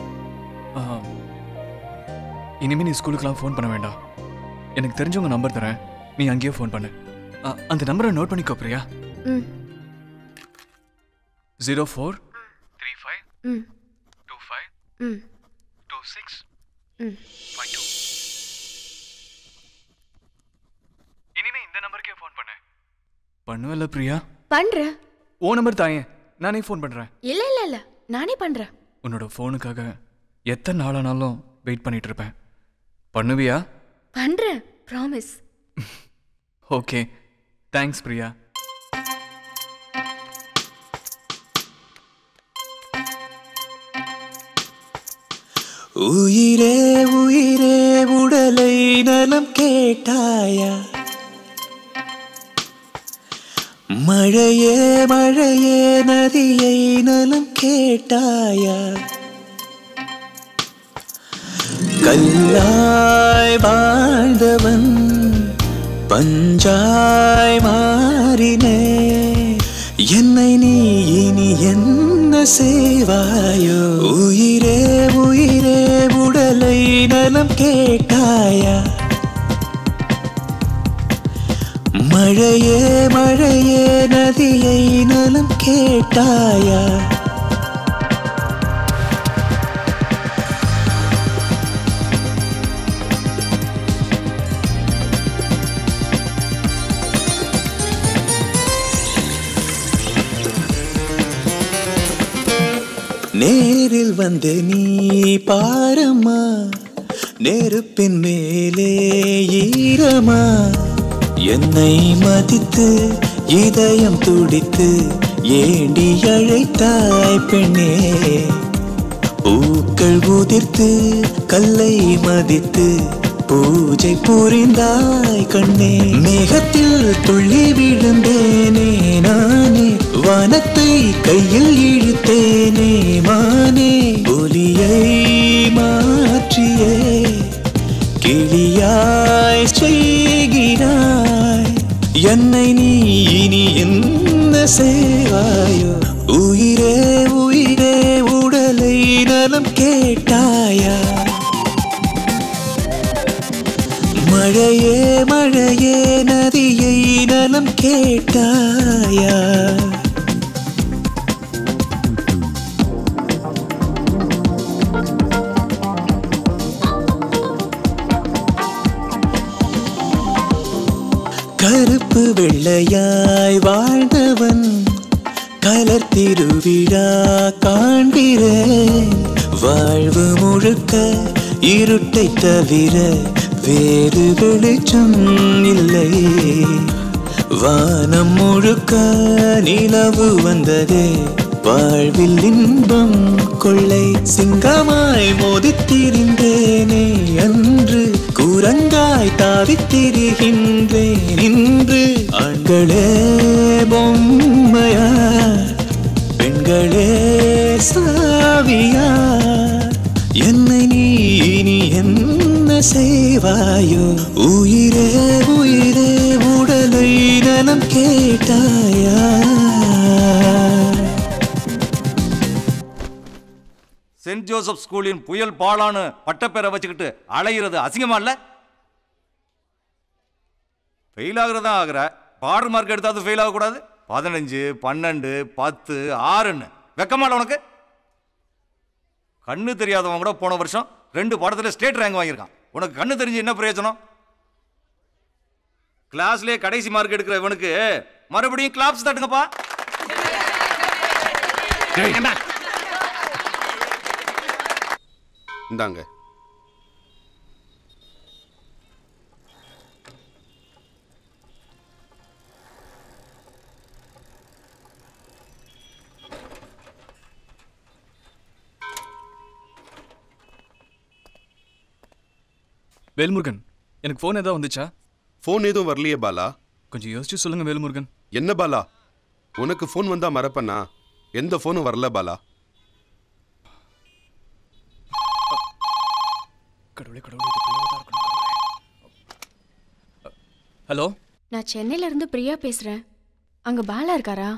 [SPEAKER 3] இனிமே நீ ஸ்கூலுக்குலாம் ஃபோன் பண்ண வேண்டாம் எனக்கு தெரிஞ்சவங்க நம்பர் தரேன் நீ அங்கேயே ஃபோன் பண்ணு அ, அந்த நம்பரை நோட் பண்ணிக்கோ Priya
[SPEAKER 16] hmm
[SPEAKER 3] zero four three five
[SPEAKER 16] hmm
[SPEAKER 3] two five
[SPEAKER 16] hmm
[SPEAKER 3] two six
[SPEAKER 16] hmm
[SPEAKER 3] five two இனிமே இந்த நம்பருக்கே ஃபோன் பண்ணு பண்ணுவல்ல பிரியா
[SPEAKER 16] பண்றேன்
[SPEAKER 3] ஓ நம்பர் தாயேன் நானே ஃபோன் பண்ணுறேன்
[SPEAKER 16] இல்ல இல்ல இல்ல நானே பண்றேன்
[SPEAKER 3] உன்னோட ஃபோனுக்காக எத்தனை நாளானாலும் வெயிட் பண்ணிட்டு இருப்பேன் பண்ணுவியா
[SPEAKER 16] பண்றேன் ப்ராமிஸ்
[SPEAKER 3] ஓகே தேங்க்ஸ் பிரியா
[SPEAKER 17] உயிரே உயிரே உடலை நலம் கேட்டாயா மழையே மழையே நதியை நலம் கேட்டாயா கல்லாய் வாழ்ந்தவன் பஞ்சாய் மாறினே என்னை நீ இனி என்ன செய்வாயோ உயிரே உயிரே உடலை நலம் கேட்டாயா மழையே மழையே நதியை நலம் கேட்டாயா நேரில் வந்து நீ பாரம்மா நெருப்பின் மேலே ஈரமா என்னை மதித்து இதயம் துடித்து ஏண்டி அழைத்தாய் பெண்ணே பூக்கள் உதிர்த்து கல்லை மதித்து பூஜை புரிந்தாய் கண்ணே மேகத்தில் துள்ளி விழுந்தேனே நானே வானத்தை கையில் இழுத்தேனே மானே ஒலியை மாற்றியே கிளியாய் செய்கிறாய் என்னை நீ இனி என்ன செய்வாயோ உயிரே உயிரே உடலை நலம் கேட்டாயா மழையே மழையே நதியை நலம் கேட்டாயா கருப்பு வெள்ளையாய் வாழ்ந்தவன் கலர் திருவிழா காண்கிறேன் வாழ்வு முழுக்க இருட்டை தவிர வேறு வெளிச்சம் இல்லை வானம் முழுக்க நிலவு வந்ததே வாழ்வில் இன்பம் கொள்ளை சிங்கமாய் மோதித்திருந்தேனே அன்று குரங்காய் தாவித் திரிகின்றேன் இன்று ஆண்களே பொம்மையா பெண்களே சாவியா என்னை நீ இனி என்ன செய்வாயோ உயிரே உயிரே உடலை நலம் கேட்டாயா
[SPEAKER 18] சென்ட் ஜோசப் ஸ்கூலின் புயல் பாலான்னு பட்டப்பேரை வச்சுக்கிட்டு அலையிறது அசிங்கமா இல்ல ஃபெயில் ஆகுறதா ஆகுற பாடர் மார்க் எடுத்தாவது ஃபெயில் ஆகக்கூடாது பதினஞ்சு பன்னெண்டு பத்து ஆறுன்னு வெக்கமால உனக்கு கண்ணு தெரியாதவன் கூட போன வருஷம் ரெண்டு பாடத்தில் ஸ்டேட் ரேங்க் வாங்கியிருக்கான் உனக்கு கண்ணு தெரிஞ்சு என்ன பிரயோஜனம் கிளாஸ்லயே கடைசி மார்க் எடுக்கிற இவனுக்கு மறுபடியும் கிளாப்ஸ் தட்டுங்கப்பா
[SPEAKER 19] இந்தாங்க
[SPEAKER 3] வேல்முருகன் எனக்கு ஃபோன் ஏதாவது வந்துச்சா
[SPEAKER 19] ஃபோன் எதுவும் வரலையே பாலா
[SPEAKER 3] கொஞ்சம் யோசிச்சு சொல்லுங்க வேல்முருகன்
[SPEAKER 19] என்ன பாலா உனக்கு ஃபோன் வந்தா மறப்பண்ணா எந்த ஃபோனும் வரல பாலா
[SPEAKER 3] கடவுளே கடவுளே இது பிரியாவதா இருக்கணும் கடவுளே ஹலோ
[SPEAKER 16] நான் சென்னையில இருந்து பிரியா பேசுறேன் அங்க பாலா இருக்காரா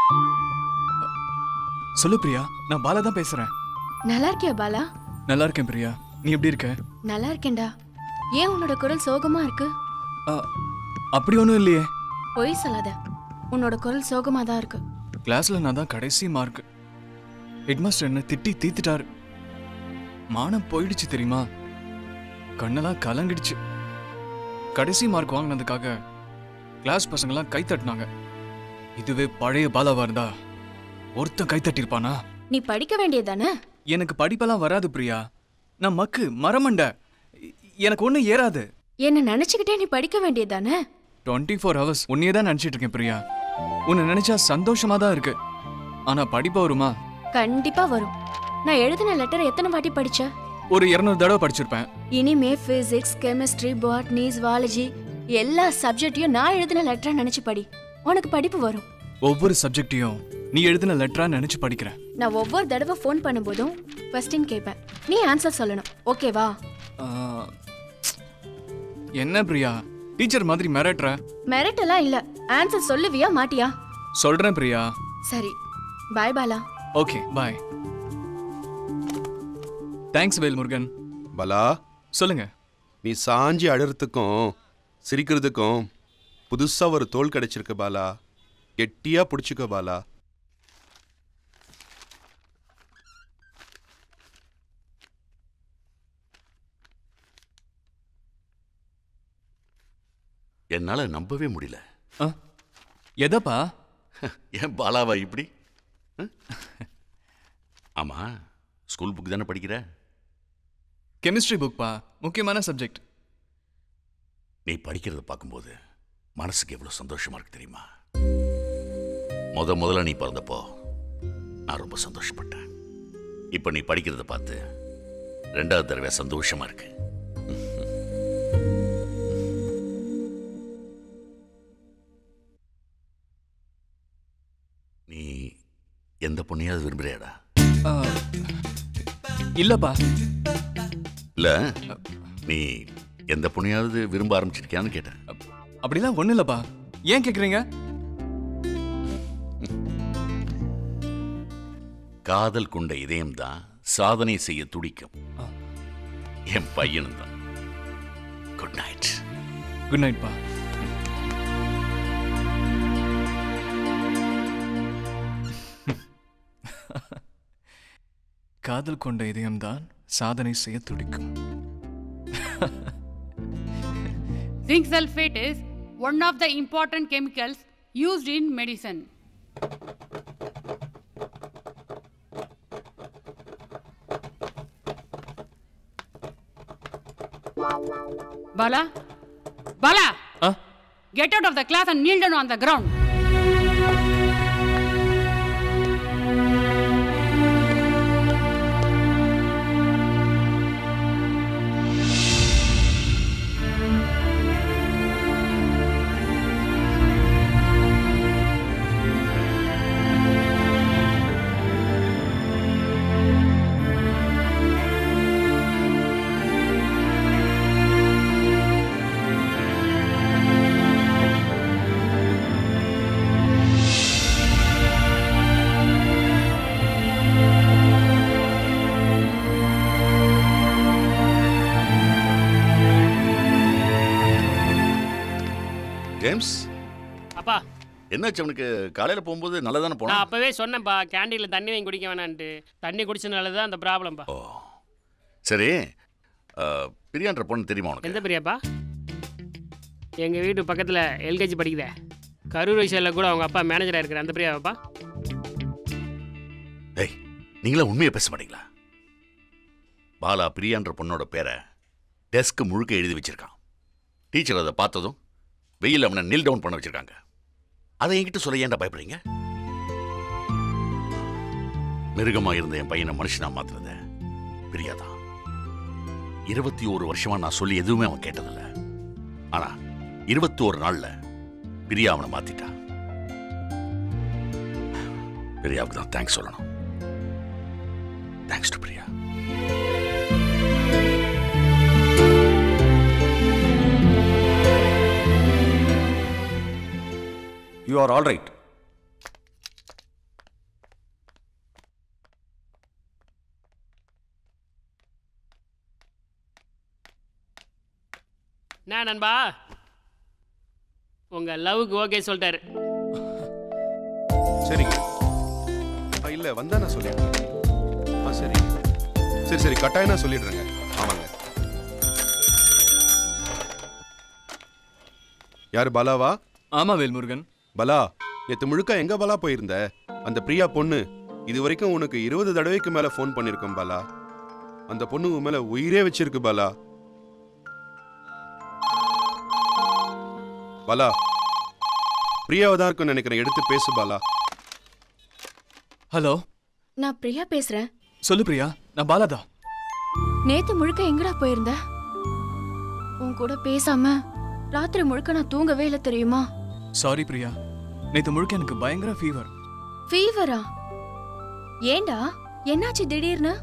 [SPEAKER 3] சொல்லு பிரியா நான் பாலா தான் பேசுறேன்
[SPEAKER 16] நல்லா இருக்கியா பாலா
[SPEAKER 3] நல்லா இருக்கேன் பிரியா நீ எப்படி இருக்க
[SPEAKER 16] நல்லா இருக்கேன்டா ஏன் உன்னோட குரல் சோகமா இருக்கு
[SPEAKER 3] ஆ, அப்படி ஒன்றும் இல்லையே
[SPEAKER 16] பொய் சொல்லாத உன்னோட குரல் சோகமா தான் இருக்கு
[SPEAKER 3] கிளாஸ்ல நான் தான் கடைசி மார்க் ஹெட்மாஸ்டர் என்ன திட்டி தீத்துட்டாரு மானம் போயிடுச்சு தெரியுமா கண்ணெல்லாம் கலங்கிடுச்சு கடைசி மார்க் வாங்கினதுக்காக கிளாஸ் பசங்கெல்லாம் கை தட்டினாங்க இதுவே பழைய பாலாவா இருந்தா ஒருத்தன் கை தட்டியிருப்பானா
[SPEAKER 16] நீ படிக்க வேண்டியதானே
[SPEAKER 3] எனக்கு படிப்பெல்லாம் வராது பிரியா நான் மக்கு மரமண்ட எனக்கு ஒன்றும் ஏறாது
[SPEAKER 16] என்ன நினைச்சுக்கிட்டே நீ படிக்க வேண்டியதானே
[SPEAKER 3] டுவெண்ட்டி ஃபோர் ஹவர்ஸ் உன்னையே தான் நினச்சிட்டு இருக்கேன் பிரியா உன்னை நினைச்சா சந்தோஷமா தான் இருக்கு ஆனா படிப்பு வருமா
[SPEAKER 16] கண்டிப்பா வரும் நான் எழுதின லெட்டர் எத்தனை வாட்டி படிச்ச
[SPEAKER 3] ஒரு இரநூறு தடவை படிச்சிருப்பேன்
[SPEAKER 16] இனிமே பிசிக்ஸ் கெமிஸ்ட்ரி பாட்னி ஜுவாலஜி எல்லா சப்ஜெக்டையும் நான் எழுதின லெட்டரா நினைச்சு படி உனக்கு படிப்பு வரும்
[SPEAKER 3] ஒவ்வொரு சப்ஜெக்டையும் நீ எழுதின லெட்டரா நினைச்சு படிக்கிறேன்
[SPEAKER 16] நான் ஒவ்வொரு தடவை ஃபோன் பண்ணும்போதும் கொஸ்டின் கேட்பேன் நீ ஆன்சர் சொல்லணும் ஓகேவா
[SPEAKER 3] ஆ, என்ன பிரியா டீச்சர் மாதிரி மிரட்டுற
[SPEAKER 16] மெரிட்டெல்லாம் இல்ல ஆன்சர் சொல்லுவியா மாட்டியா
[SPEAKER 3] சொல்றேன் பிரியா
[SPEAKER 16] சரி bye Bala
[SPEAKER 3] okay bye thanks Velmurugan
[SPEAKER 19] Bala
[SPEAKER 3] சொல்லுங்க
[SPEAKER 19] நீ சாஞ்சி அழறதுக்கும் சிரிக்கிறதுக்கும் புதுசா ஒரு தோல் கிடைச்சிருக்கு பாலா கெட்டியா பிடிச்சிக்க பாலா
[SPEAKER 6] என்னால நம்பவே முடியல
[SPEAKER 3] எதப்பா
[SPEAKER 6] ஏன் பாலாவா இப்படி அஹ்? ஆமா ஸ்கூல் புக் தானே படிக்கிற
[SPEAKER 3] கெமிஸ்ட்ரி புக்பா முக்கியமான சப்ஜெக்ட்
[SPEAKER 6] நீ படிக்கிறத பார்க்கும்போது மனசுக்கு எவ்வளவு சந்தோஷமா இருக்கு தெரியுமா முத முதல்ல நீ பிறந்தப்போ நான் ரொம்ப சந்தோஷப்பட்டேன் இப்போ நீ படிக்கிறத பார்த்து ரெண்டாவது தடவை சந்தோஷமா இருக்கு நீ எந்த பொண்ணையாவது விரும்புறியாடா
[SPEAKER 3] இல்லப்பா
[SPEAKER 6] இல்ல நீ எந்த பொண்ணையாவது விரும்ப ஆரம்பிச்சிருக்கியான்னு கேட்டேன்
[SPEAKER 3] அப்படிலாம் ஒண்ணு இல்லப்பா ஏன் கேக்குறீங்க
[SPEAKER 6] காதல் கொண்ட இதயம்தான் சாதனை செய்ய துடிக்கும் என் பையனும் தான் குட் நைட்
[SPEAKER 3] குட் நைட் பா காதல் கொண்ட இதயம்தான் சாதனை செய்ய துடிக்கும்
[SPEAKER 12] Zinc sulfate is one of the important chemicals used in medicine. Bala? Bala!
[SPEAKER 3] Huh?
[SPEAKER 12] Get out of the class and kneel down on the ground.
[SPEAKER 6] James
[SPEAKER 20] அப்பா
[SPEAKER 6] என்னாச்சு அவனுக்கு காலையில போகும்போது நல்லா தானே
[SPEAKER 20] நான்
[SPEAKER 6] போனான்
[SPEAKER 20] அப்பவே சொன்னேன்ப்பா கேண்டீன்ல தண்ணி வாங்கி குடிக்க வேணான்ட்டு தண்ணி குடிச்சனால தான் அந்த ப்ராப்ளம்ப்பா
[SPEAKER 6] சரி அஹ், பிரியான்ற பொண்ணு தெரியுமா உனக்கு
[SPEAKER 20] எந்த பிரியாப்பா எங்க வீட்டு பக்கத்துல எல்கேஜி படிக்குதே கரூர் விஷயத்தில் கூட அவங்க அப்பா மேனேஜரா இருக்கிற அந்த பிரியாவாப்பா
[SPEAKER 6] ஏய் நீங்களா உண்மையை பேச மாட்டீங்களா பாலா பிரியான்ற பொண்ணோட பேரை டெஸ்க் முழுக்க எழுதி வச்சிருக்கான் டீச்சர் அதை பார்த்ததும் வெயில் அவனை நில் டவுன் பண்ண வச்சிருக்காங்க அதை என்கிட்ட சொல்ல ஏன்டா பயப்படுறீங்க மிருகமா இருந்த என் பையனை மனுஷனா மாத்துனத பிரியாதான் இருபத்தி ஒரு வருஷமா நான் சொல்லி எதுவுமே அவன் கேட்டதில்ல ஆனா இருபத்தி ஒரு நாள்ல பிரியா அவனை மாத்திட்டா பிரியாவுக்கு தான் தேங்க்ஸ் சொல்லணும் thanks to Priya
[SPEAKER 18] you are all right
[SPEAKER 20] என்ன நண்பா உங்க லவ்வுக்கு ஓகே சொல்லிட்டாரு
[SPEAKER 19] சரிங்க ஆ, இல்ல வந்தா நான் சொல்லிடுறேன் ஆ சரி சரி சரி கட்டாயம் நான் சொல்லிடுறேங்க ஆமாங்க யாரு பாலாவா
[SPEAKER 3] ஆமா வேல்முருகன்
[SPEAKER 19] பலா நேத்து முழுக்க எங்க பலா போயிருந்த அந்த பிரியா பொண்ணு இது வரைக்கும் உனக்கு இருபது தடவைக்கு மேல ஃபோன் பண்ணிருக்கோம் பாலா அந்த பொண்ணு உன் மேல உயிரே வச்சிருக்கு பாலா பாலா பிரியாவை தான் இருக்குன்னு நினைக்கிறேன் எடுத்து பேசு பாலா
[SPEAKER 3] ஹலோ
[SPEAKER 16] நான் பிரியா பேசுறேன்
[SPEAKER 3] சொல்லு பிரியா நான் பாலாதா
[SPEAKER 16] நேத்து முழுக்க எங்கடா போயிருந்த உன் கூட பேசாம ராத்திரி முழுக்க நான் தூங்கவே இல்லை தெரியுமா
[SPEAKER 3] சாரி பிரியா நேற்று முழுக்க எனக்கு பயங்கர ஃபீவர்
[SPEAKER 16] ஃபீவரா ஏண்டா என்னாச்சு திடீர்னு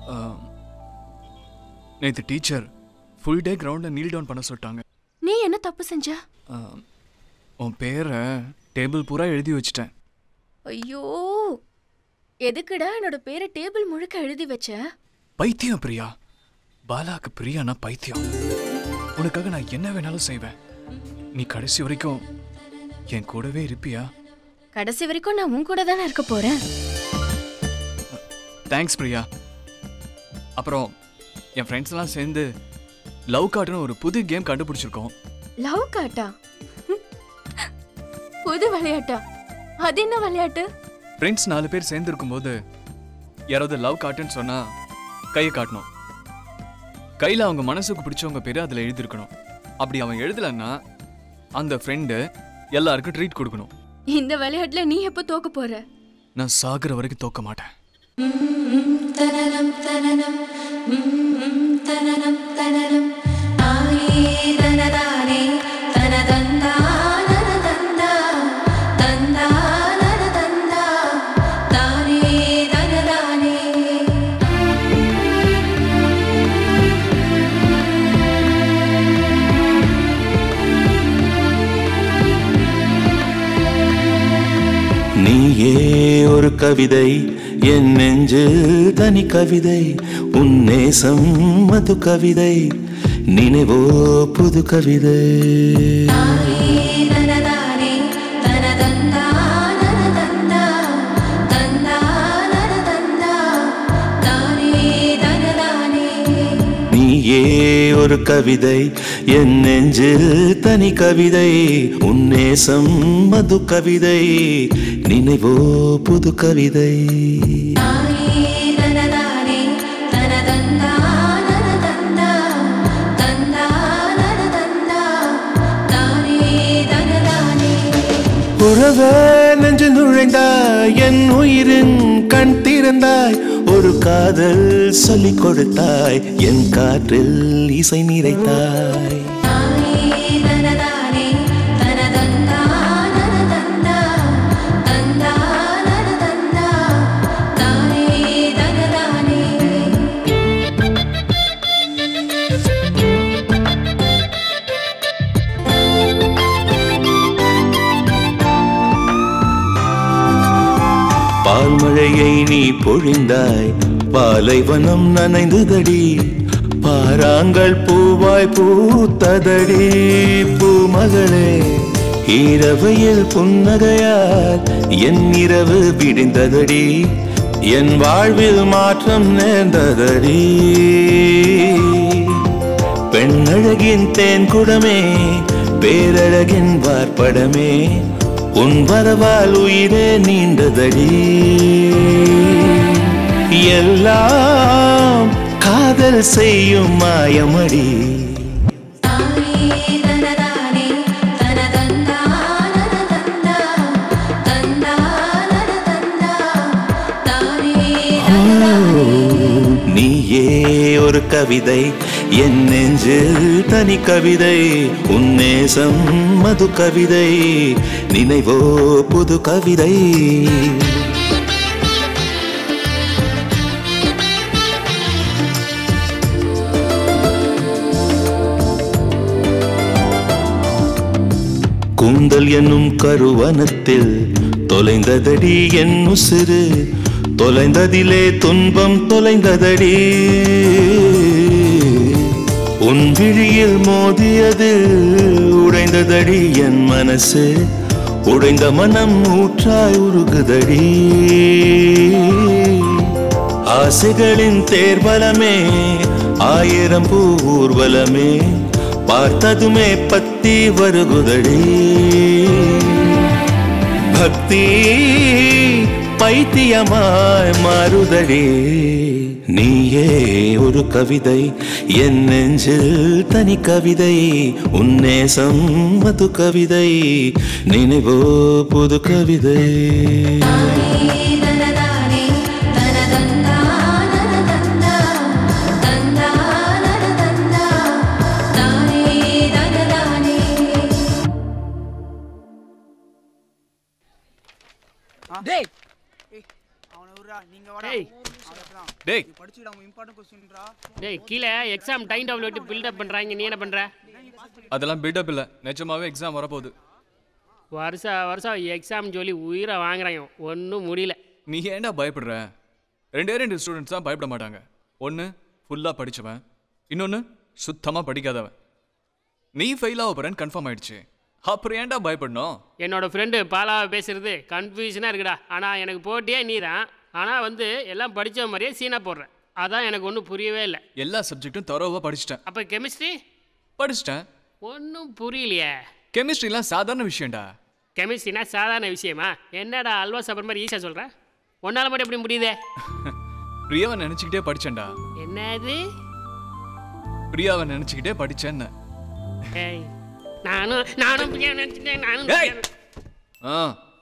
[SPEAKER 3] நேற்று டீச்சர் ஃபுல் டே கிரவுண்டில் நீல் டவுன் பண்ண சொல்லிட்டாங்க
[SPEAKER 16] நீ என்ன தப்பு செஞ்ச
[SPEAKER 3] ஆ, உன் பேரை டேபிள் பூரா எழுதி வச்சிட்டேன்
[SPEAKER 16] ஐயோ எதுக்குடா என்னோட பேரை டேபிள் முழுக்க எழுதி வச்ச
[SPEAKER 3] பைத்தியம் பிரியா பாலாக்கு பிரியானா பைத்தியம் உனக்காக நான் என்ன வேணாலும் செய்வேன் நீ கடைசி வரைக்கும் என் கூடவே இருப்பியா
[SPEAKER 16] கடைசி வரைக்கும் நான் உன் கூட தானே இருக்க போறேன்
[SPEAKER 3] தேங்க்ஸ் பிரியா அப்புறம் என் ஃப்ரெண்ட்ஸ் எல்லாம் சேர்ந்து லவ் கார்டுன்னு ஒரு புது கேம் கண்டுபிடிச்சிருக்கோம்
[SPEAKER 16] லவ் காட்டா புது விளையாட்டா அது என்ன விளையாட்டு
[SPEAKER 3] ஃப்ரெண்ட்ஸ் நாலு பேர் சேர்ந்து இருக்கும்போது யாராவது லவ் காட்டுன்னு சொன்னா கையை காட்டணும் கையில் அவங்க மனசுக்கு பிடிச்சவங்க பேர் அதில் எழுதியிருக்கணும் அப்படி அவன் எழுதலைன்னா அந்த ஃப்ரெண்டு எல்லாருக்கும் ட்ரீட் கொடுக்கணும்
[SPEAKER 16] இந்த விளையாட்டுல நீ எப்போ தோக்க போற
[SPEAKER 3] நான் சாகுற வரைக்கும் தோக்க மாட்டேன்
[SPEAKER 17] தனனம் தனனம் தனனம் தனனம் ஆயே தனதானே தனதந்தா நனதந்தா தந்தா நனதந்தா தானே தனதானே
[SPEAKER 21] நீயே ஒரு கவிதை என் நெஞ்சில் தனி கவிதை உன் நேசம் மது கவிதை நினைவோ புது கவிதை
[SPEAKER 17] தனதானே தனதந்தா நனதந்தா தந்தா நனதந்தா தானே தனதானே
[SPEAKER 21] நீயே ஒரு கவிதை என் நெஞ்சில் தனி கவிதை உன் நேசம் மது கவிதை நினைவோ புது கவிதை
[SPEAKER 17] தனதானே தனதந்தா நனதந்தா தந்தா நனதந்தா தானே தனதானே
[SPEAKER 21] உறவே நெஞ்சு நுழைந்தாய் என் உயிரின் கண் திறந்தாய் ஒரு காதல் சொல்லிக் கொடுத்தாய் என் காற்றில் இசை நிறைத்தாய்
[SPEAKER 17] தனதானே தனதந்தா நனதந்தா தந்தா நனதந்தா தானே தனதானே
[SPEAKER 21] பால்மழையை நீ பொழிந்தாய் பாலைவனம் நனைந்ததடி பாராங்கள் பூவாய் பூத்ததடி பூமகளே இரவையில் புன்னகையால் என் இரவு விடிந்ததடி என் வாழ்வில் மாற்றம் நேர்ந்ததடி பெண்ணழகின் தேன் குடமே பேரழகின் வார்ப்படமே உன் வரவால் உயிரே நீண்டதடி எல்லாம் காதல் செய்யும் மாயமடி
[SPEAKER 17] தனதானே தனதந்தா நனதந்தா தந்தா நனதந்தா தானே
[SPEAKER 21] நீயே ஒரு கவிதை என் நெஞ்சில் தனி கவிதை உன் நேசம் மது கவிதை நினைவோ புது கவிதை கூந்தல் என்னும் கருவனத்தில் தொலைந்ததடி என் உசிறு தொலைந்ததிலே துன்பம் தொலைந்ததடி உன் விழியில் மோதியது உடைந்ததடி என் மனசு உடைந்த மனம் ஊற்றாய் உருகுதடி ஆசைகளின் தேர்வலமே ஆயிரம் பூ ஊர்வலமே பார்த்ததுமே பத்தி வருகுதடி பக்தி பைத்தியமாய் மாறுதடி நீயே ஒரு கவிதை என் நெஞ்சில் தனி கவிதை உன் நேசம் மது கவிதை நினைவோ புது கவிதை
[SPEAKER 17] தனதானே தனதந்தா நனதந்தா தந்தா
[SPEAKER 11] இருடா நீங்க வாடா
[SPEAKER 20] டேய்.
[SPEAKER 3] டேய்.
[SPEAKER 11] படிச்சுடா இம்பார்ட்டன்ட் கொஸ்டின்டா
[SPEAKER 20] டேய் கீழே எக்ஸாம் டைம் டேபிள் விட்டு பில்டப் பண்ணுறாங்க நீ என்ன பண்ணுற
[SPEAKER 3] அதெல்லாம் பில்டப் இல்லை நிஜமாவே எக்ஸாம் வரப்போகுது
[SPEAKER 20] வருஷா வருஷம் எக்ஸாம் சொல்லி உயிரை வாங்குறாங்க ஒன்றும் முடியல
[SPEAKER 3] நீ ஏன்டா பயப்படுற ரெண்டே ரெண்டு ஸ்டூடெண்ட்ஸ் தான் பயப்பட மாட்டாங்க ஒன்று ஃபுல்லாக படிச்சவன் இன்னொன்று சுத்தமாக படிக்காதவன் நீ ஃபெயில் ஆக போகிறேன்னு கன்ஃபார்ம் ஆயிடுச்சு அப்புறம் ஏன்டா பயப்படணும்
[SPEAKER 20] என்னோட ஃப்ரெண்டு பாலாவை பேசுறது கன்ஃபியூஷனாக இருக்குடா ஆனால் எனக்கு போட்டியே நீ தான் ஆனால் வந்து எல்லாம் படித்த மாதிரியே சீனாக போடுறேன் அதான் எனக்கு ஒன்றும் புரியவே இல்லை
[SPEAKER 3] எல்லா சப்ஜெக்ட்டும் தரோவாக படிச்சிட்டேன்
[SPEAKER 20] அப்போ கெமிஸ்ட்ரி
[SPEAKER 3] படிச்சிட்டேன்
[SPEAKER 20] ஒன்றும் புரியலையே
[SPEAKER 3] கெமிஸ்ட்ரிலாம் சாதாரண விஷயம்டா
[SPEAKER 20] கெமிஸ்ட்ரினா சாதாரண விஷயமா என்னடா அல்வா சாப்பிட்ற மாதிரி ஈஸியாக சொல்கிறேன் ஒன்றால் மட்டும் எப்படி முடியுதே
[SPEAKER 3] பிரியாவை நினச்சிக்கிட்டே படிச்சேன்டா
[SPEAKER 20] என்னது
[SPEAKER 3] பிரியாவை நினச்சிக்கிட்டே படிச்சேன்னு
[SPEAKER 20] ஏய் நானும் நானும் பிரியா நினச்சிட்டேன் நானும்
[SPEAKER 3] ஏய்.
[SPEAKER 20] பிரியா-
[SPEAKER 3] ஆ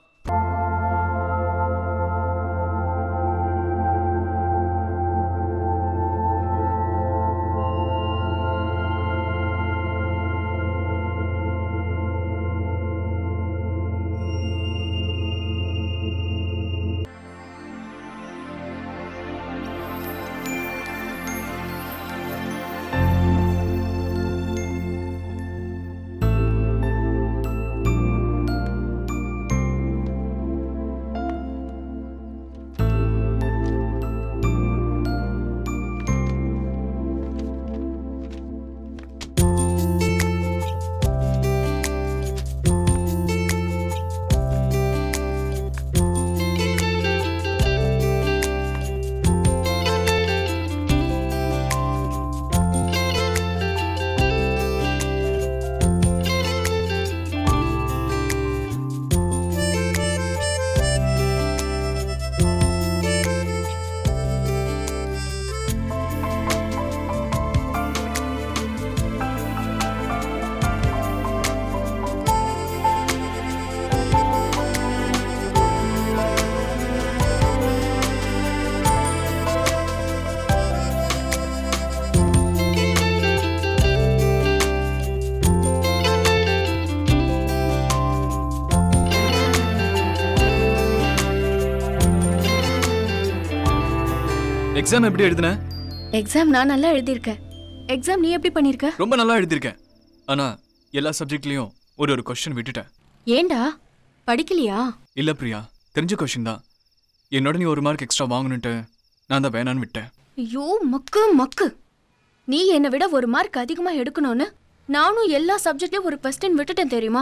[SPEAKER 3] எக்ஸாம் எப்படி எழுதுன
[SPEAKER 16] எக்ஸாம் நான் நல்லா எழுதியிருக்கேன் எக்ஸாம் நீ எப்படி பண்ணியிருக்க
[SPEAKER 3] ரொம்ப நல்லா எழுதியிருக்கேன் ஆனால் எல்லா சப்ஜெக்ட்லேயும் ஒரு ஒரு கொஸ்டின் விட்டுட்டேன்
[SPEAKER 16] ஏண்டா படிக்கலையா
[SPEAKER 3] இல்லை பிரியா தெரிஞ்ச கொஸ்டின் தான் என்னோட நீ ஒரு மார்க் எக்ஸ்ட்ரா வாங்கணுன்ட்டு நான் தான் வேணான்னு விட்டேன்
[SPEAKER 16] ஐயோ மக்கு மக்கு நீ என்னை விட ஒரு மார்க் அதிகமா எடுக்கணும்னு நானும் எல்லா சப்ஜெக்ட்லயும் ஒரு கொஸ்டின் விட்டுட்டேன் தெரியுமா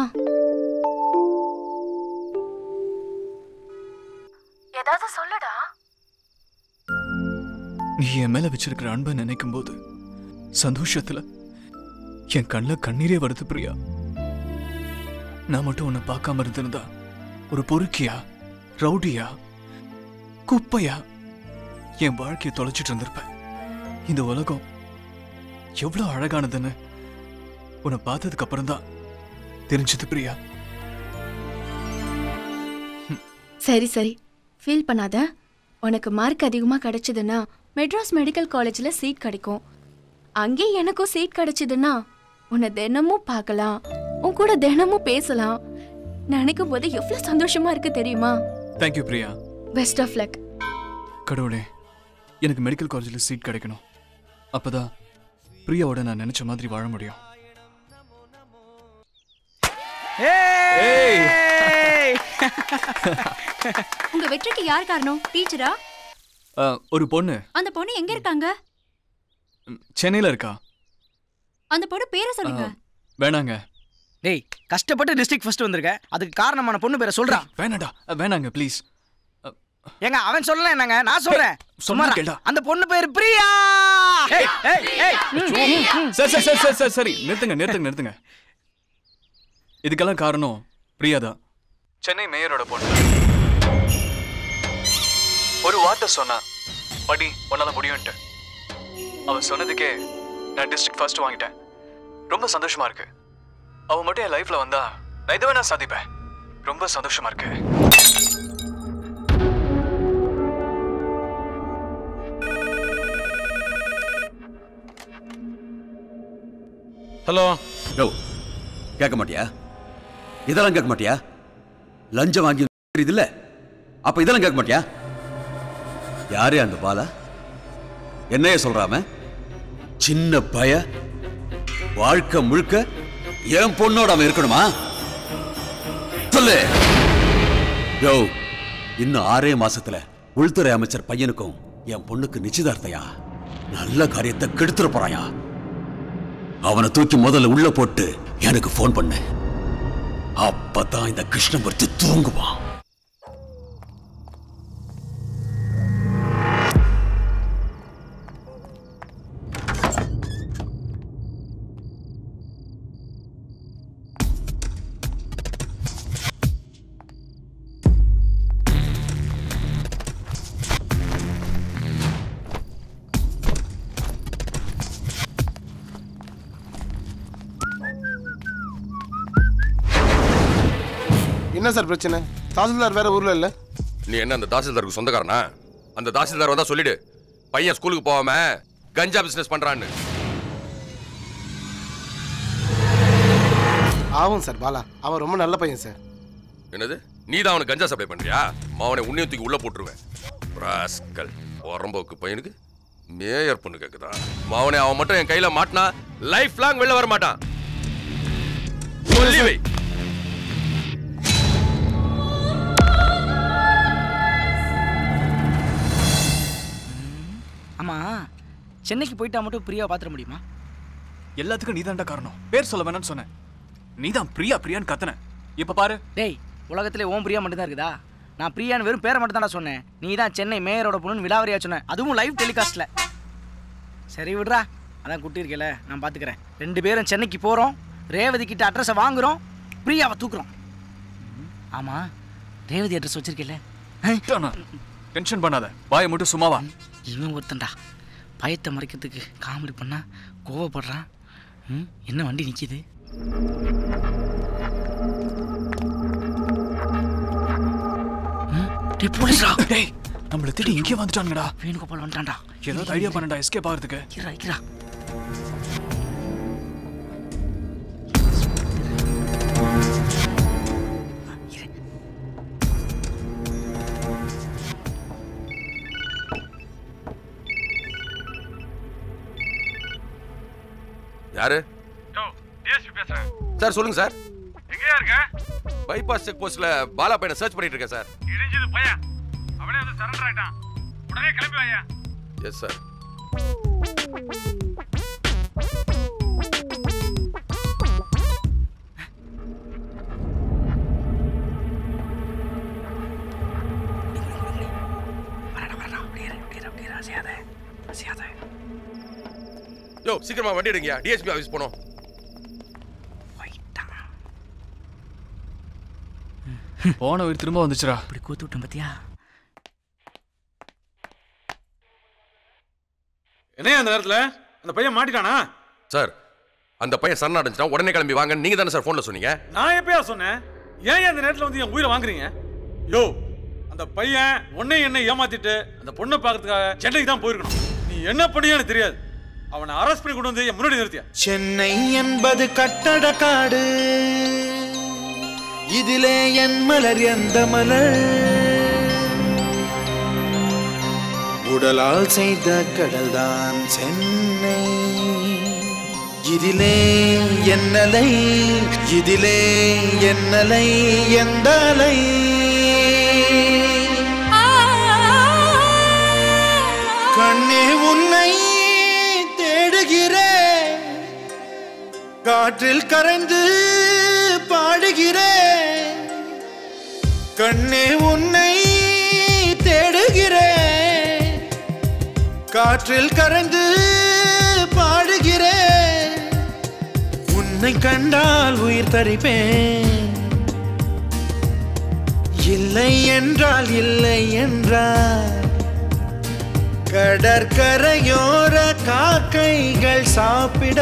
[SPEAKER 16] ஏதாவது சொல்லுடா
[SPEAKER 3] நீ என் மேல வச்சிருக்கிற அன்பை நினைக்கும் போது சந்தோஷத்துல என் கண்ணில் கண்ணீரே வருது பிரியா நான் மட்டும் உன்னை பார்க்காம இருந்திருந்தா ஒரு பொறுக்கியா ரவுடியா குப்பையா என் வாழ்க்கையை தொலைச்சிட்டு இருந்திருப்பேன் இந்த உலகம் எவ்வளவு அழகானதுன்னு உன்னை பார்த்ததுக்கு அப்புறம் தான் தெரிஞ்சது பிரியா
[SPEAKER 16] சரி சரி ஃபீல் பண்ணாத உனக்கு மார்க் அதிகமாக கிடைச்சதுன்னா மெட்ராஸ் மெடிக்கல் காலேஜில் சீட் கிடைக்கும் அங்கே எனக்கும் சீட் கிடைச்சதுன்னா உன்னை தினமும் பார்க்கலாம் உன் கூட தினமும் பேசலாம் நினைக்கும் போது எவ்வளோ சந்தோஷமா இருக்கு தெரியுமா
[SPEAKER 3] thank you Priya
[SPEAKER 16] best of luck
[SPEAKER 3] கடவுளே எனக்கு மெடிக்கல் காலேஜில் சீட் கிடைக்கணும் அப்பதான் பிரியாவோட நான் நினைச்ச மாதிரி வாழ முடியும்
[SPEAKER 4] உங்க வெற்றிக்கு யார் காரணம் டீச்சரா
[SPEAKER 3] ஆ, ஒரு பொண்ணு
[SPEAKER 4] அந்த பொண்ணு எங்க இருக்காங்க
[SPEAKER 3] சென்னையில் இருக்கா
[SPEAKER 4] அந்த பொண்ணு பேரை சொல்லுங்க
[SPEAKER 3] ஆ, வேணாங்க
[SPEAKER 2] டேய் கஷ்டப்பட்டு டிஸ்ட்ரிக்ட் ஃபர்ஸ்ட் வந்திருக்க அதுக்கு காரணமான பொண்ணு பேரை சொல்றான்
[SPEAKER 3] வேணாடா வேணாங்க ப்ளீஸ்
[SPEAKER 2] ஏங்க அவன் சொல்லல என்னங்க நான் சொல்றேன்
[SPEAKER 3] சொன்னா
[SPEAKER 2] சும்மா
[SPEAKER 3] கேளுடா.
[SPEAKER 2] அந்த பொண்ணு பேர் பிரியா ஏய் ஏய் ஏய் ம், ம், ம்.
[SPEAKER 3] சரி சரி சரி சரி சரி சரி நிறுத்துங்க நிறுத்துங்க நிறுத்துங்க இதுக்கெல்லாம் காரணம் பிரியா தான் சென்னை மேயரோட பொண்ணு ஒரு வார்த்தை சொன்னா படி உன்னால முடியும்ட்டு அவ சொன்னதுக்கே நான் டிஸ்ட்ரிக்ட் ஃபர்ஸ்ட் வாங்கிட்டேன் ரொம்ப சந்தோஷமா இருக்கு அவ மட்டும் என் லைஃப்ல வந்தா நான் இதை வேணா சாதிப்பேன் ரொம்ப சந்தோஷமா இருக்கு
[SPEAKER 9] ஹலோ யோ கேட்க மாட்டியா இதெல்லாம் கேட்க மாட்டியா லஞ்சம் வாங்கி இல்ல அப்ப இதெல்லாம் கேட்க மாட்டியா யாரே அந்த பாலா என்னைய சொல்றாம சின்ன பய வாழ்க்கை முழுக்க என் பொண்ணோட அவன் இருக்கணுமா சொல்லு யோ இன்னும் ஆறே மாசத்துல உள்துறை அமைச்சர் பையனுக்கும் என் பொண்ணுக்கு நிச்சயதார்த்தையா நல்ல காரியத்தை கெடுத்துட போறாயா அவனை தூக்கி முதல்ல உள்ள போட்டு எனக்கு ஃபோன் பண்ணு அப்பதான் இந்த கிருஷ்ணமூர்த்தி தூங்குவான்
[SPEAKER 7] என்ன சார் பிரச்சனை தாசில்தார் வேற ஊர்ல இல்ல
[SPEAKER 8] நீ என்ன அந்த தாசில்தாருக்கு சொந்தக்காரனா அந்த தாசில்தார் வந்தா சொல்லிடு பையன் ஸ்கூலுக்கு போகாம கஞ்சா பிசினஸ் பண்றான்னு
[SPEAKER 7] ஆகும் சார் பாலா அவன் ரொம்ப நல்ல பையன் சார்
[SPEAKER 8] என்னது நீ தான் அவனுக்கு கஞ்சா சப்ளை பண்றியா அவனை உன்னையும் தூக்கி உள்ள போட்டுருவேன் ராஸ்கல் உரம்போக்கு பையனுக்கு மேயர் பொண்ணு கேக்குதா அவனை அவன் மட்டும் என் கையில மாட்டினா லைஃப் லாங் வெளில வர மாட்டான் சொல்லி வை
[SPEAKER 2] ஆமா சென்னைக்கு போயிட்டா மட்டும் பிரியாவை பாத்திர முடியுமா
[SPEAKER 3] எல்லாத்துக்கும் நீதான்டா காரணம் பேர் சொல்ல வேணாம்னு சொன்னேன் நீதான் பிரியா பிரியான்னு கத்துன இப்ப பாரு
[SPEAKER 2] டேய் உலகத்திலே ஓம் பிரியா மட்டும் தான் இருக்குதா நான் பிரியான்னு வெறும் பேரை மட்டும் தான்டா சொன்னேன் நீ தான் சென்னை மேயரோட பொண்ணுன்னு விலாவரியா சொன்ன அதுவும் லைவ் டெலிகாஸ்ட்ல சரி விடுறா அதான் குட்டிருக்கல நான் பாத்துக்கிறேன் ரெண்டு பேரும் சென்னைக்கு போறோம் ரேவதி கிட்ட அட்ரஸை வாங்குறோம் பிரியாவை தூக்குறோம் ஆமா ரேவதி அட்ரஸ் வச்சிருக்கல
[SPEAKER 3] டென்ஷன் பண்ணாத வாயை மட்டும் சும்மாவா
[SPEAKER 2] இவன் ஒருத்தன்டா பயத்தை மறைக்கிறதுக்கு காமெடி பண்ணா கோவப்படுறான் ம், என்ன வண்டி நிக்குது ம், டேய் போலீஸ்டா
[SPEAKER 3] டேய் நம்மள தேடி இங்கே வந்துட்டானுங்கடா
[SPEAKER 2] வேணுகோபால் வந்துட்டான்டா
[SPEAKER 3] ஏதாவது ஐடியா பண்ணடா எஸ்கேப் ஆகிறதுக்கு
[SPEAKER 2] இரா இரா
[SPEAKER 8] யாரு
[SPEAKER 22] டிஎஸ்பி பேசுறேன்
[SPEAKER 8] சார் சொல்லுங்க சார்
[SPEAKER 22] எங்கயா இருக்க
[SPEAKER 8] பைபாஸ் செக் போஸ்ட்ல பாலா பையனை சர்ச் பண்ணிட்டு இருக்கேன் சார்
[SPEAKER 22] இடிஞ்சது பையன் அவனே வந்து சரண்டர் ஆயிட்டான் உடனே கிளம்பி வாயா
[SPEAKER 8] எஸ் சார் யோ சீக்கிரமா வண்டி எடுங்கயா டிஎஸ்பி ஆஃபீஸ் போனோம்
[SPEAKER 3] போன உயிர் திரும்ப வந்துச்சுடா
[SPEAKER 2] இப்படி கூத்து விட்டேன் பாத்தியா
[SPEAKER 13] என்னையா அந்த நேரத்துல அந்த பையன் மாட்டிட்டானா
[SPEAKER 8] சார் அந்த பையன் சரண் அடைஞ்சிட்டான் உடனே கிளம்பி வாங்க நீங்க தானே சார் ஃபோன்ல சொன்னீங்க
[SPEAKER 13] நான் எப்பயா சொன்னேன் ஏன் அந்த நேரத்துல வந்து என் உயிரை வாங்குறீங்க யோ அந்த பையன் உன்னை என்ன ஏமாத்திட்டு அந்த பொண்ணை பார்க்கறதுக்காக சென்னைக்கு தான் போயிருக்கணும் நீ என்ன பண்ணியோ எனக்கு தெரியாது அவனை அரெஸ்ட் பண்ணி கொண்டு வந்து என் முன்னாடி நிறுத்தியா
[SPEAKER 23] சென்னை என்பது கட்டட காடு இதிலே என் மலர் எந்த மலர் உடலால் செய்த கடல்தான் சென்னை இதிலே என்னலை இதிலே என்னலை எந்த அலை கண்ணே உன்னை தேடுகிறேன் காற்றில் கரைந்து பாடுகிறேன் கண்ணே உன்னை தேடுகிறேன் காற்றில் கரைந்து பாடுகிறேன் உன்னை கண்டால் உயிர் தரிப்பேன் இல்லை என்றால் இல்லை என்றால் கடற்கரையோர காக்கைகள் சாப்பிட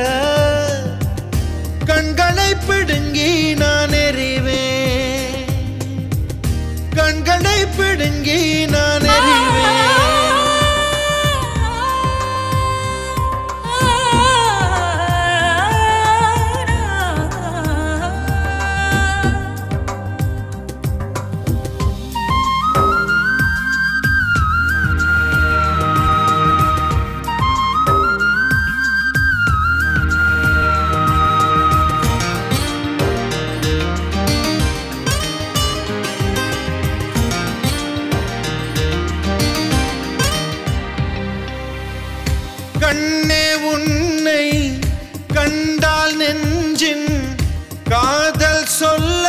[SPEAKER 23] கண்களை பிடுங்கி நான் எறிவேன் கண்களை பிடுங்கி நான் எறிவேன் கண்ணே உன்னை கண்டால் நெஞ்சின் காதல் சொல்ல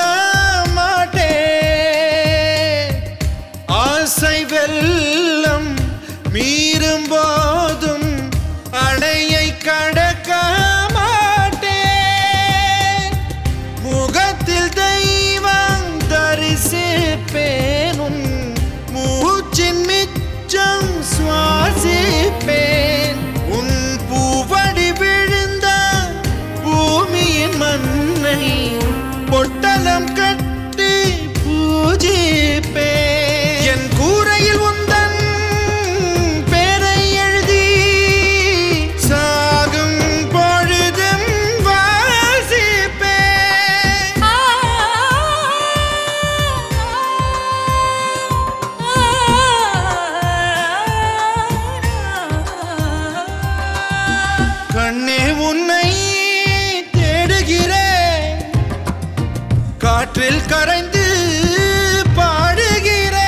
[SPEAKER 23] மாட்டேன் ஆசை வெள்ளம் மீறும் போதும் அணையை கடக்க மாட்டேன் முகத்தில் தெய்வம் தரிசிப்பேன் உன் மூச்சின் மிச்சம் சுவாசிப்பேன் உன் பூவடி விழுந்த பூமியின் மண்ணை பொட்டலம் கட்டி பூஜிப்பேன் என் கூரையில் உந்தன் பேரை எழுதி சாகும் பொழுதும் வாசிப்பேன் கண்ணே உன்னை தேடுகிறேன் காற்றில் கரைந்து பாடுகிறேன்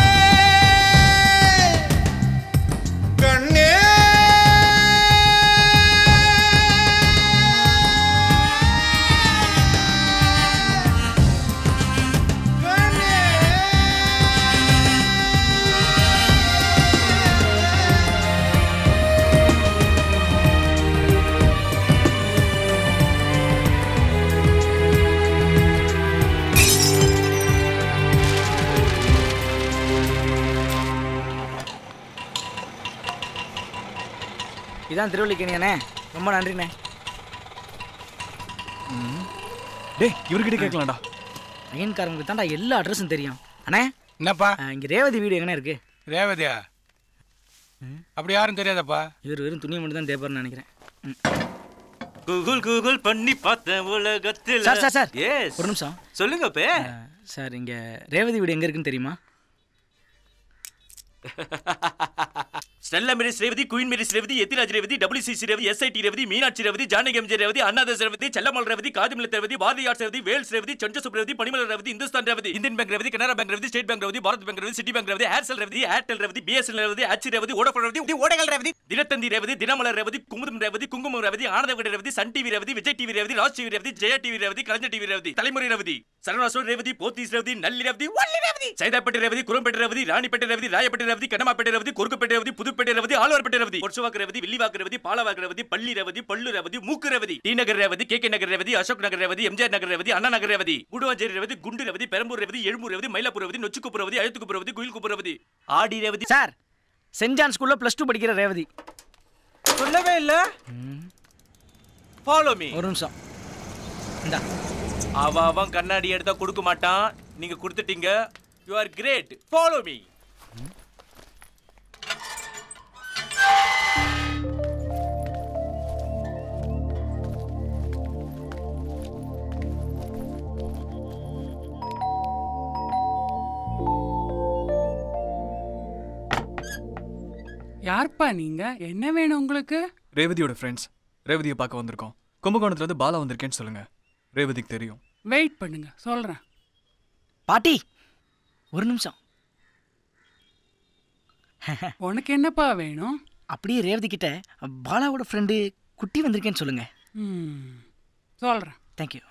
[SPEAKER 23] கண்ணே
[SPEAKER 2] இதான் திருவள்ளிக்கணியாண்ணே ரொம்ப நன்றிண்ணே
[SPEAKER 3] டேய் இவர்கிட்ட கேட்கலாம்டா
[SPEAKER 2] ஐயன்காரங்களுக்கு தான்டா எல்லா அட்ரஸும் தெரியும் அண்ணே
[SPEAKER 1] என்னப்பா
[SPEAKER 2] இங்கே ரேவதி வீடு எங்கண்ணே இருக்கு
[SPEAKER 1] ரேவதியா அப்படி யாரும் தெரியாதப்பா
[SPEAKER 2] இவர் வெறும் துணியை மட்டும் தான் தேப்பார்னு நினைக்கிறேன்
[SPEAKER 10] கூகுள் கூகுள் பண்ணி பார்த்தேன் உலகத்தில்
[SPEAKER 2] சார் சார் சார்
[SPEAKER 10] எஸ்
[SPEAKER 2] ஒரு நிமிஷம்
[SPEAKER 10] சொல்லுங்க பே
[SPEAKER 2] சார் இங்கே ரேவதி வீடு எங்கே இருக்குன்னு தெரியுமா
[SPEAKER 10] Stella Maris Revathi Queen Mary's Revathi Ethiraj Revathi WCC Revathi SIT Revathi Meenakshi Revathi Janaki MG Revathi Annadas Revathi Chellammal Revathi காதிமில ரேவதி பாரதி ஆர்ட்ஸ் ரேவதி வேல்ஸ் ரேவதி சஞ்சசுப் Revathi Panimalar Revathi Hindustan Revathi Indian bank Revathi Canara bank Revathi state bank Revathi Bharat bank Revathi city bank Revathi Aircel Revathi Airtel Revathi BSL Revathi Aachi Revathi Vodafone Revathi ஓடகல் ரேவதி தினத்தந்தி ரேவதி தினமலர் ரேவதி குமுதம் ரேவதி குங்குமம் ரேவதி ஆனந்த விட Revathi Sun TV Revathi Vijay TV Revathi Raj TV Revathi Jaya TV Revathi Kalaignar TV Revathi Thalaimurai Revathi சரணாசோர் Revathi Pothys Revathi நல்லி ரேவதி வள்ளி ரேவதி சைதாப்பேட்டை ரேவதி குரம்பேட்டை ரேவதி ராணிப்பேட்டை ரேவதி ராயப்பேட்டை ரேவதி கனமாப்பேட்டை ரேவதி கொருக்குப்பேட்டை ரேவதி புதுப்பேட்டை ரேவதி ஆழ்வார்பேட்டை ரேவதி ஒர்சுவாக்கு ரேவதி வில்லிவாக்கு ரேவதி பாலவாக்கு ரேவதி பள்ளி ரேவதி பள்ளு ரேவதி மூக்கு Revathi T Nagar Revathi K K Nagar Revathi Ashok Nagar Revathi MGR Nagar Revathi Anna Nagar Revathi Guduvanchery Revathi குண்டு ரேவதி பெரம்பூர் ரேவதி எழும்பூர் ரேவதி மயிலாப்பூர் ரேவதி நொச்சுக்குப்பு ரேவதி அழுத்துக்குப்பு ரேவதி குயில்குப்பு ரேவதி ஆடி ரேவதி
[SPEAKER 2] சார் சென்ட் ஜான் ஸ்கூல்ல ப்ளஸ் டூ படிக்கிற ரேவதி
[SPEAKER 10] சொல்லவே இல்ல ஃபாலோ மீ
[SPEAKER 2] ஒரு நிமிஷம் இந்தா
[SPEAKER 10] அவ அவன் கண்ணாடி எடுத்தா கொடுக்க மாட்டான் நீங்க கொடுத்துட்டீங்க you are great follow me
[SPEAKER 12] யார்ப்பா நீங்க என்ன வேணும் உங்களுக்கு
[SPEAKER 3] ரேவதியோட ஃப்ரெண்ட்ஸ் ரேவதியை பார்க்க வந்திருக்கோம் கும்பகோணத்துல இருந்து பாலா வந்திருக்கேன்னு சொல்லுங்க ரேவதிக்கு தெரியும்
[SPEAKER 12] வெயிட் பண்ணுங்க சொல்றேன்
[SPEAKER 2] பாட்டி ஒரு நிமிஷம்
[SPEAKER 12] உனக்கு என்னப்பா வேணும்
[SPEAKER 2] அப்படியே ரேவதி கிட்ட பாலாவோட ஃப்ரெண்டு குட்டி வந்திருக்கேன்னு சொல்லுங்க
[SPEAKER 12] ம், சொல்றேன்
[SPEAKER 2] தேங்க்யூ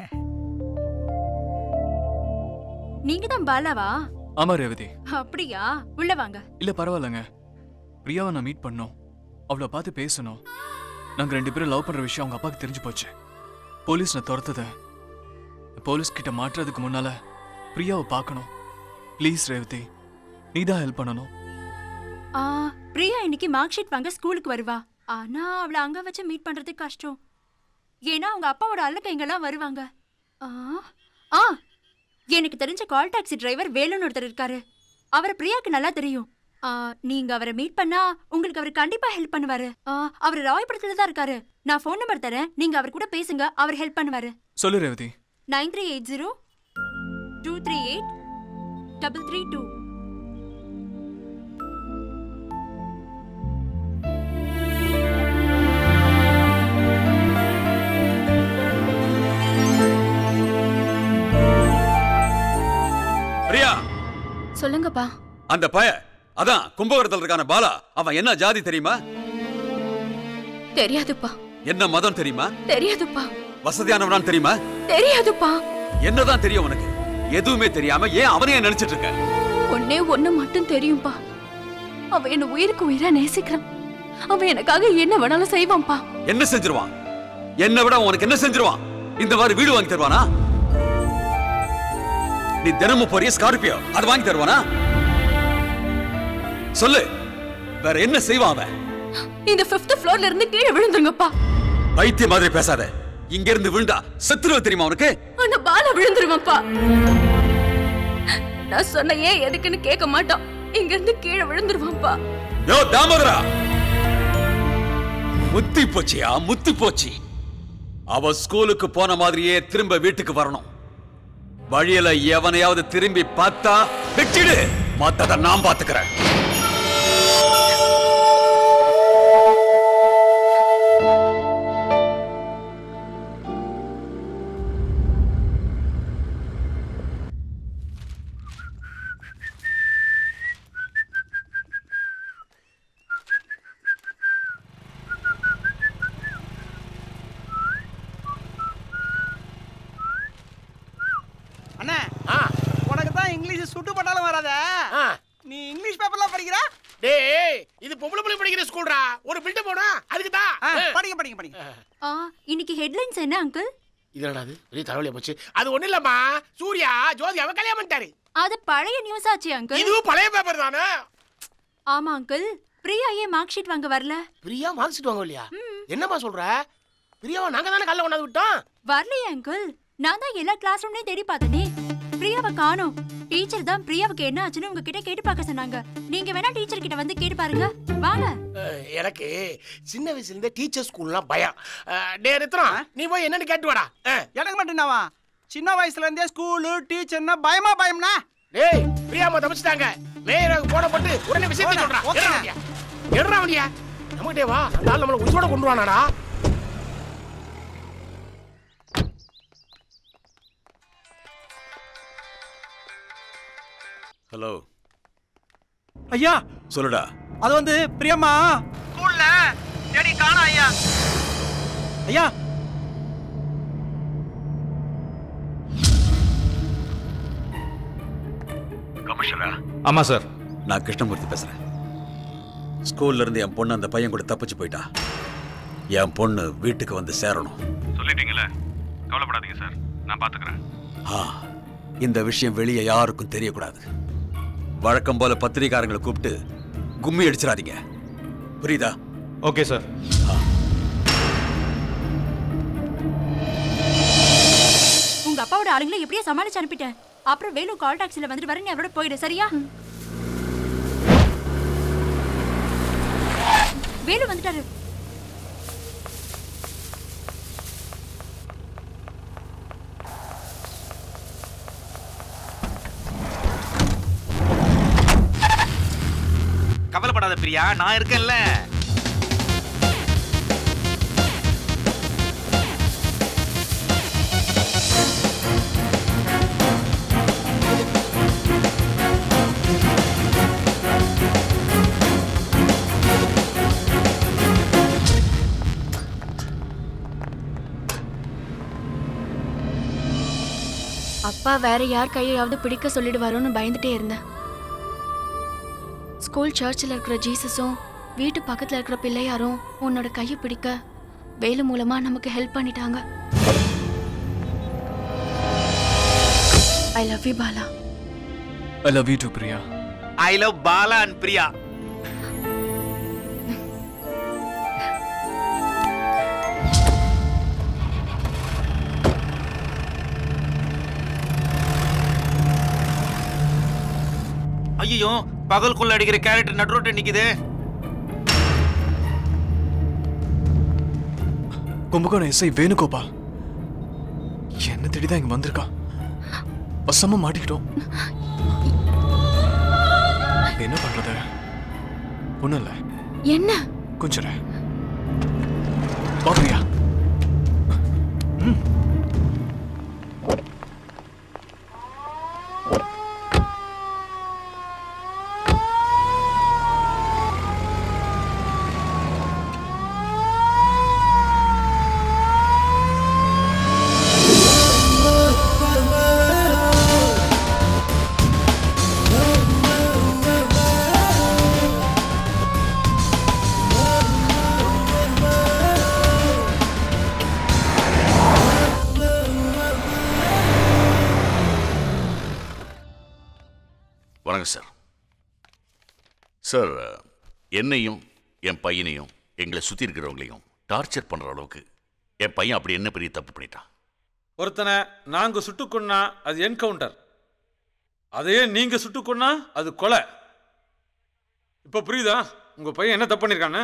[SPEAKER 4] நீங்க தான் பாலாவா
[SPEAKER 3] ஆமா ரேவதி
[SPEAKER 4] அப்படியா உள்ள வாங்க
[SPEAKER 3] இல்ல பரவாயில்லைங்க பிரியாவை நான் மீட் பண்ணோம் அவளை பார்த்து பேசணும் நாங்க ரெண்டு பேரும் லவ் பண்ற விஷயம் அவங்க அப்பாவுக்கு தெரிஞ்சு போச்சு போலீஸ் நான் துரத்துத போலீஸ் கிட்ட மாட்டுறதுக்கு முன்னால பிரியாவை பார்க்கணும் ப்ளீஸ் ரேவதி நீ தான் ஹெல்ப் பண்ணணும்
[SPEAKER 4] ஆ, பிரியா இன்னைக்கு மார்க் ஷீட் வாங்க ஸ்கூலுக்கு வருவா ஆனா அவளை அங்க வச்சு மீட் பண்றது கஷ்டம் ஏன்னா அவங்க அப்பாவோட அல்லக்கைங்கெல்லாம் வருவாங்க ஆ ஆ எனக்கு தெரிஞ்ச கால் டாக்ஸி டிரைவர் வேலுன்னு ஒருத்தர் இருக்காரு அவரை பிரியாக்கு நல்லா தெரியும் ஆ, நீங்க அவரை மீட் பண்ணா உங்களுக்கு அவர் கண்டிப்பா ஹெல்ப் பண்ணுவாரு ஆ, அவர் ராயபுரத்துல தான் இருக்காரு நான் ஃபோன் நம்பர் தரேன் நீங்க அவர் கூட பேசுங்க அவர் ஹெல்ப் பண்ணுவாரு
[SPEAKER 3] சொல்லு Revathi
[SPEAKER 4] nine three eight zero two three eight double three two
[SPEAKER 9] Priya
[SPEAKER 16] சொல்லுங்கப்பா
[SPEAKER 9] அந்த பய அதான் கும்பகோணத்தில் இருக்கான பாலா அவன் என்ன ஜாதி தெரியுமா
[SPEAKER 16] தெரியாதுப்பா
[SPEAKER 9] என்ன மதம் தெரியுமா
[SPEAKER 16] தெரியாதுப்பா
[SPEAKER 9] வசதியானவனான்னு தெரியுமா
[SPEAKER 16] தெரியாதுப்பா
[SPEAKER 9] என்னதான் தெரியும் உனக்கு எதுவுமே தெரியாம ஏன் அவனையே நினைச்சிட்டு இருக்க
[SPEAKER 16] ஒன்னே ஒண்ணு மட்டும் தெரியும்பா அவன் என்ன உயிருக்கு உயிரா நேசிக்கிறான் அவன் எனக்காக என்ன வேணாலும் செய்வான்ப்பா
[SPEAKER 9] என்ன செஞ்சிருவான் என்ன விட உனக்கு என்ன செஞ்சிருவான் இந்த மாதிரி வீடு வாங்கி தருவானா நீ தினமும் போறிய ஸ்கார்பியோ அது வாங்கி தருவானா சொல்லு வேற என்ன செய்வான் அவன்
[SPEAKER 16] இந்த பிப்த் ஃப்ளோர்ல இருந்து கீழே விழுந்துருங்கப்பா
[SPEAKER 9] பைத்திய மாதிரி பேசாத இங்க இருந்து விழுந்தா செத்துருவ தெரியுமா உனக்கு
[SPEAKER 16] அந்த பால விழுந்துருவான்ப்பா நான் சொன்ன ஏன் எதுக்குன்னு கேட்க மாட்டான் இங்க இருந்து கீழே விழுந்துருவான்ப்பா
[SPEAKER 9] யோ தாமோதரா முத்தி போச்சியா முத்தி போச்சு அவ ஸ்கூலுக்கு போன மாதிரியே திரும்ப வீட்டுக்கு வரணும் வழியில எவனையாவது திரும்பி பார்த்தா வெட்டிடு மத்தத நான் பாத்துக்கிறேன்
[SPEAKER 2] அண்ணா உனக்கு தான் இங்கிலீஷ் சுட்டு பட்டாலும் வராத நீ இங்கிலீஷ் பேப்பர்லாம் படிக்கிறா
[SPEAKER 5] டேய் இது பொம்பளை பிள்ளை படிக்கிற ஸ்கூல்டா ஒரு பில்டப் போனா அதுக்கு தான்
[SPEAKER 2] ஆ, படிங்க படிங்க படிங்க
[SPEAKER 4] ஆ இன்னைக்கு ஹெட்லைன்ஸ் என்ன அங்கிள்
[SPEAKER 5] இது என்னடா அது பெரிய தலைவலியா போச்சு அது ஒண்ணு இல்லம்மா சூர்யா ஜோதி அவ கல்யாணம் பண்ணிட்டாரு
[SPEAKER 4] அது பழைய நியூஸ் ஆச்சு அங்கிள்
[SPEAKER 5] இதுவும் பழைய பேப்பர் தானே
[SPEAKER 4] ஆமா அங்கிள் பிரியா ஏன் மார்க் ஷீட் வாங்க வரல
[SPEAKER 5] பிரியா மார்க் ஷீட் வாங்க இல்லையா என்னம்மா சொல்ற பிரியாவை நாங்க தானே கல்ல கொண்டாந்து விட்டோம்
[SPEAKER 4] வரலையே அங்கிள் நான் தான் எல்லா கிளாஸ் ரூம்லயும் தேடி பார்த்தனே பிரியாவை காணோம் டீச்சர் தான் பிரியாவுக்கு என்ன ஆச்சுன்னு உங்ககிட்ட கேட்டு பார்க்க சொன்னாங்க நீங்க வேணா டீச்சர் கிட்ட வந்து கேட்டு பாருங்க வாங்க
[SPEAKER 5] அஹ், எனக்கு சின்ன வயசுல இருந்தே டீச்சர் ஸ்கூல்லாம் பயம் அஹ், டேய் ரத்னம் நீ போய் என்னன்னு கேட்டு வாடா அஹ்.
[SPEAKER 2] எனக்கு மட்டும்தாவா சின்ன வயசுல இருந்தே ஸ்கூலு டீச்சர்னா பயமா பயம்னா
[SPEAKER 5] டேய் பிரியாமா தப்பிச்சிட்டாங்க மேயருக்கு போடப்பட்டு உடனே விஷயத்தை சொல்றான்
[SPEAKER 2] ஓகே.
[SPEAKER 5] எடுறா வண்டியா எடுறா வண்டியா நம்மகிட்டே வா அந்த ஆள் நம்மள உயிரோட கொண்டு வானாடா
[SPEAKER 9] ஹலோ
[SPEAKER 2] ஐயா
[SPEAKER 9] சொல்லுடா
[SPEAKER 2] அது வந்து பிரியம்மா ஸ்கூல்ல தேடி காணோம் ஐயா ஐயா
[SPEAKER 9] கமிஷனரா
[SPEAKER 14] ஆமா சார்
[SPEAKER 9] நான் கிருஷ்ணமூர்த்தி பேசுறேன் ஸ்கூல்ல இருந்து என் பொண்ணு அந்த பையன் கூட தப்பிச்சு போயிட்டா என் பொண்ணு வீட்டுக்கு வந்து சேரணும்
[SPEAKER 14] சொல்லிட்டீங்களே கவலைப்படாதீங்க சார் நான் பாத்துக்கிறேன்
[SPEAKER 9] ஆ இந்த விஷயம் வெளியே யாருக்கும் தெரியக்கூடாது வழக்கம் போல பத்திரிகாரங்களை கூப்பிட்டு கும்மி அடிச்சிடாதீங்க புரியுதா
[SPEAKER 14] ஓகே சார்
[SPEAKER 4] உங்க அப்பாவோட ஆளுங்களை எப்படியோ சமாளிச்சு அனுப்பிட்டேன் அப்புறம் வேலு கால் டாக்ஸில வந்துட்டு வர நீ அவரோட போயிடு சரியா வேலு வந்துட்டாரு
[SPEAKER 15] கவலைப்படாத பிரியா நான் இருக்கேன்ல
[SPEAKER 16] அப்பா வேற யார் கையையாவது பிடிக்க சொல்லிடுவாரோன்னு பயந்துட்டே இருந்தேன் ஸ்கூல் சர்ச்சில் இருக்கிற ஜீசஸும் வீட்டு பக்கத்துல இருக்கிற பிள்ளையாரும் உன்னோட கையை பிடிக்க வேலு மூலமா நமக்கு ஹெல்ப் பண்ணிட்டாங்க I love you Bala
[SPEAKER 3] I love you to Priya
[SPEAKER 15] I love Bala and Priya ஐயோ பகல் கொள்ள அடிக்கிற கேரக்டர் நடுரோட்ட நிக்குது
[SPEAKER 3] கும்பகோணம் எஸ்ஐ வேணுகோபால் என்ன தேடி தான் இங்க வந்திருக்கான் வசமா மாட்டிக்கிட்டோம் என்ன பண்றது ஒண்ணும் இல்ல
[SPEAKER 16] என்ன
[SPEAKER 3] கொஞ்சம் இரு. வா பிரியா
[SPEAKER 6] வணக்கம் சார் சார் என்னையும் என் பையனையும் எங்களை சுற்றி இருக்கிறவங்களையும் டார்ச்சர் பண்ணுற அளவுக்கு என் பையன் அப்படி என்ன பெரிய தப்பு பண்ணிட்டான்
[SPEAKER 13] ஒருத்தனை நாங்க சுட்டுக்கொன்னா அது என்கவுண்டர் அதையே நீங்க சுட்டுக்கொன்னா அது கொலை இப்போ புரியுதா உங்க பையன் என்ன தப்பு பண்ணிருக்கான்னு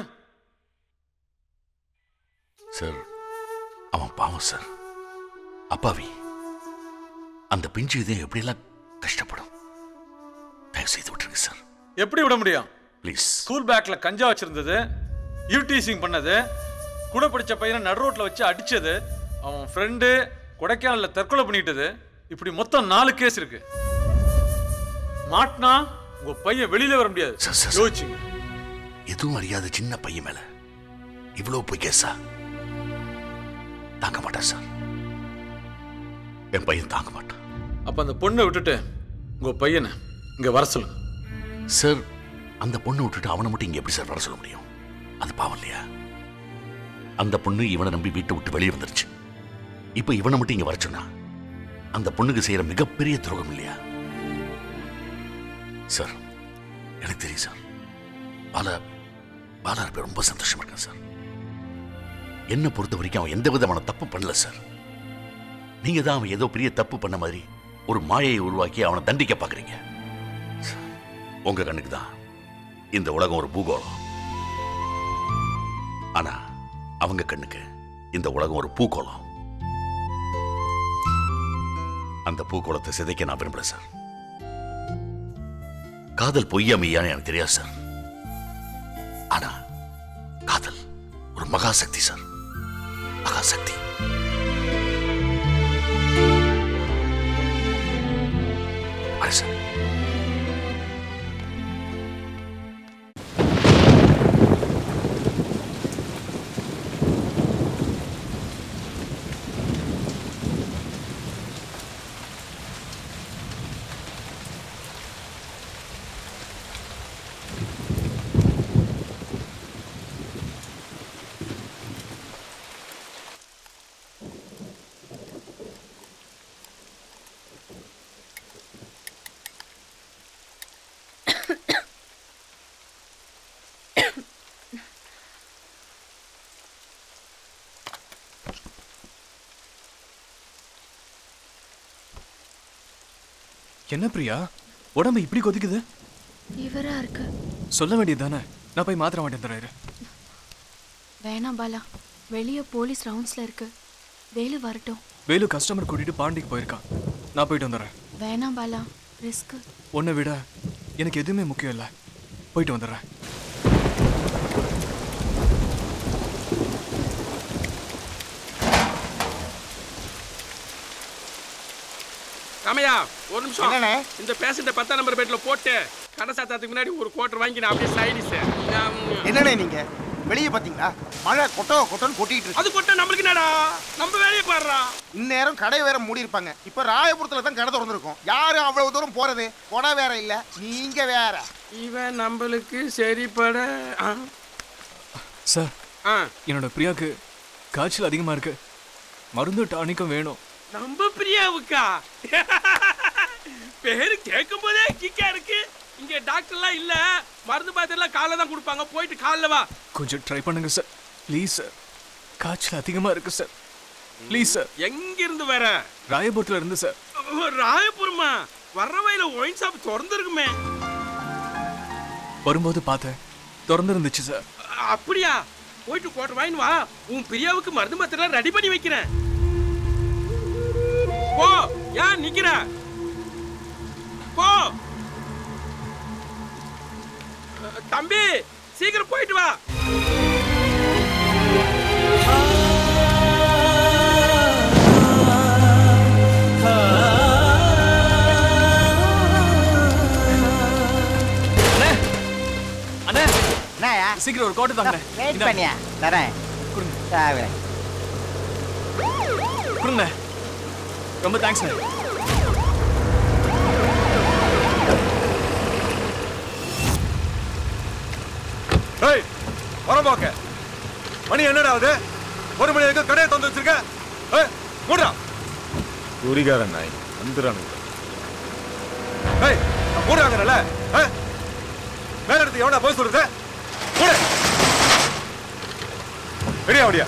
[SPEAKER 6] சார் அவன் பாவம் சார் அப்பாவி அந்த பிஞ்சு இதயம் எப்படியெல்லாம் கஷ்டப்படும் தயவு செய்து விட்டுருங்க சார்
[SPEAKER 13] எப்படி விட முடியும்
[SPEAKER 6] ப்ளீஸ்
[SPEAKER 13] ஸ்கூல் பேக்ல கஞ்சா வச்சிருந்தது யூடிசிங் பண்ணது கூட படிச்ச பையனை நடு ரோட்ல வச்சு அடிச்சது அவன் ஃப்ரெண்டு கொடைக்கானல்ல தற்கொலை பண்ணிட்டது இப்படி மொத்தம் நாலு கேஸ் இருக்கு மாட்டினா உங்க பையன் வெளியில வர முடியாது யோசிச்சுங்க
[SPEAKER 6] எதுவும் அறியாத சின்ன பையன் மேல இவ்வளவு போய் கேஸா தாங்க மாட்டான் சார் என் பையன் தாங்க மாட்டான்
[SPEAKER 13] அப்ப அந்த பொண்ணை விட்டுட்டு உங்க பையனை இங்க வர சொல்லுங்க
[SPEAKER 6] சார் அந்த பொண்ணை விட்டுட்டு அவனை மட்டும் இங்க எப்படி சார் வர சொல்ல முடியும் அது பாவம் இல்லையா அந்த பொண்ணு இவனை நம்பி வீட்டை விட்டு வெளியே வந்துருச்சு இப்போ இவனை மட்டும் இங்க வர சொன்னா அந்த பொண்ணுக்கு செய்யற மிகப்பெரிய துரோகம் இல்லையா சார் எனக்கு தெரியும் சார் பாலா பாலா இருப்ப ரொம்ப சந்தோஷமா இருக்கேன் சார் என்னை பொறுத்த வரைக்கும் அவன் எந்த விதமான தப்பு பண்ணல சார் நீங்க தான் அவன் ஏதோ பெரிய தப்பு பண்ண மாதிரி ஒரு மாயையை உருவாக்கி அவனை தண்டிக்க பாக்குறீங்க உங்க கண்ணுக்கு தான் இந்த உலகம் ஒரு பூகோளம் ஆனா அவங்க கண்ணுக்கு இந்த உலகம் ஒரு பூகோளம் அந்த பூகோளத்தை சிதைக்க நான் விரும்பல சார் காதல் பொய்யா மெய்யான்னு எனக்கு தெரியாது சார் ஆனா காதல் ஒரு மகாசக்தி சார் மகாசக்தி வரேன் சார்
[SPEAKER 3] என்ன பிரியா உடம்பு இப்படி கொதிக்குது
[SPEAKER 16] இவரா இருக்கு
[SPEAKER 3] சொல்ல வேண்டியது தானே நான் போய் மாத்திர மாட்டேன் தராரு
[SPEAKER 16] வேணாம் பாலா வெளியே போலீஸ் ரவுண்ட்ஸ்ல இருக்கு வேலு வரட்டும்
[SPEAKER 3] வேலு கஸ்டமர் கூட்டிட்டு பாண்டிக்கு போயிருக்கான் நான் போயிட்டு வந்துடுறேன்
[SPEAKER 16] வேணாம் பாலா ரிஸ்க்
[SPEAKER 3] உன்னை விட எனக்கு எதுவுமே முக்கியம் இல்லை போயிட்டு வந்துடுறேன்
[SPEAKER 10] ராமையா ஒரு நிமிஷம்
[SPEAKER 7] என்னண்ணே?
[SPEAKER 10] இந்த பேஷண்ட்டை பத்தாம் நம்பர் பெட்ல போட்டு கடை சாத்தாத்துக்கு முன்னாடி ஒரு குவார்டர் வாங்கி நான் அப்படியே சைடிஸ்
[SPEAKER 7] என்னண்ணே நீங்க வெளியே பாத்தீங்களா மழை கொட்டோ கொட்டோன்னு கொட்டிட்டு இருக்கு
[SPEAKER 10] அது கொட்ட நம்மளுக்கு என்னடா நம்ம வேலையை பாடுறா
[SPEAKER 7] இந்நேரம் கடை வேற மூடி இருப்பாங்க இப்ப ராயபுரத்துல தான் கடை திறந்திருக்கும் யாரும் அவ்வளவு தூரம் போறது கொடை வேற இல்ல நீங்க வேற
[SPEAKER 10] இவன் நம்மளுக்கு சரிப்பட ஆ.
[SPEAKER 3] சார்
[SPEAKER 10] ஆ.
[SPEAKER 3] என்னோட பிரியாக்கு காய்ச்சல் அதிகமா இருக்கு மருந்து டானிக்கும் வேணும்
[SPEAKER 10] நம்ம பிரியாவுக்கா பேரு கேட்கும் போதே கிக்கா இருக்கு இங்க டாக்டர்லாம் இல்ல மருந்து மாத்திரலாம் காலைல தான் கொடுப்பாங்க போயிட்டு காலைல வா
[SPEAKER 3] கொஞ்சம் ட்ரை பண்ணுங்க சார் ப்ளீஸ் சார் காய்ச்சல் அதிகமா இருக்கு சார் ப்ளீஸ் சார்
[SPEAKER 10] எங்க இருந்து வர
[SPEAKER 3] ராயபுரத்துல இருந்து சார்
[SPEAKER 10] ஓ, ராயபுரமா வர்ற வயல ஒயின் ஷாப் திறந்துருக்குமே
[SPEAKER 3] வரும்போது பார்த்தேன் திறந்து இருந்துச்சு சார்
[SPEAKER 10] அப்படியா போயிட்டு கோட்டர் வாங்கின்னு வா உன் பிரியாவுக்கு மருந்து மாத்திரை ரெடி பண்ணி வைக்கிறேன் போ ஏன் நிக்கிற போ அஹ், தம்பி சீக்கிரம் போயிட்டு வா
[SPEAKER 3] அண்ணே
[SPEAKER 2] என்னயா
[SPEAKER 3] சீக்கிரம் ஒரு கோட்டை தாங்க
[SPEAKER 2] வெயிட் பண்ணியா தரேன் கொடுங்க
[SPEAKER 3] கொடுங்க ரொம்ப தேங்க்ஸ்
[SPEAKER 18] ஏய் வரம்போக்க மணி என்னடா ஆகுது ஒரு மணி வரைக்கும் கடையை திறந்து வச்சிருக்க ஏய் மூடுறா
[SPEAKER 19] குரிகாரன் நாய் வந்துடுறானுங்க
[SPEAKER 18] ஏய் நான் போடுறாங்கல்ல மேல எடுத்து எவனா போய் சொல்றது போடு ரெடியா அப்படியா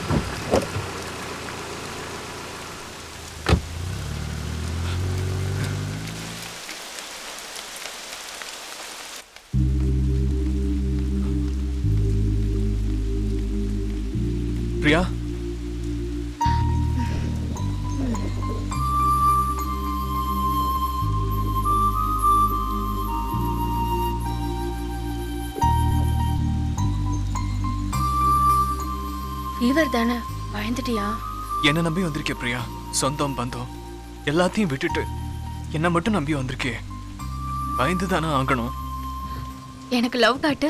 [SPEAKER 3] பிரியா
[SPEAKER 16] ஃபீவர் தானே பயந்துட்டியா
[SPEAKER 3] என்ன நம்பி வந்திருக்கே பிரியா சொந்தம் பந்தம் எல்லாத்தையும் விட்டுட்டு என்ன மட்டும் நம்பி வந்திருக்கே பயந்து தானே ஆகணும்
[SPEAKER 16] எனக்கு லவ் காட்டு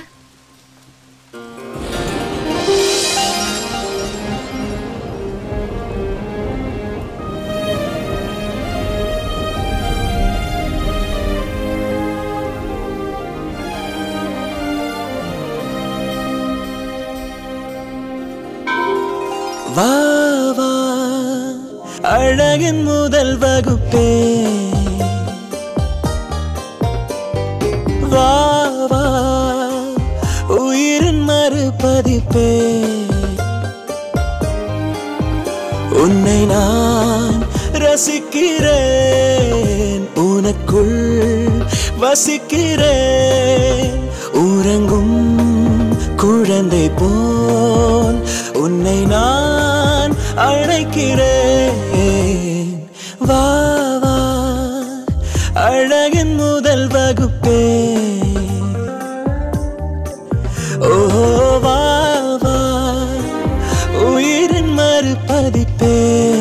[SPEAKER 23] வா வா அழகின் முதல் வகுப்பே வா வா உயிரின் மறுபதிப்பே உன்னை நான் ரசிக்கிறேன் உனக்குள் வசிக்கிறேன் உறங்கும் குழந்தை போல் உன்னை நான் அழைக்கிறேன் வா வா அழகின் முதல் வகுப்பே ஓ வா வா உயிரின் மறுபதிப்பே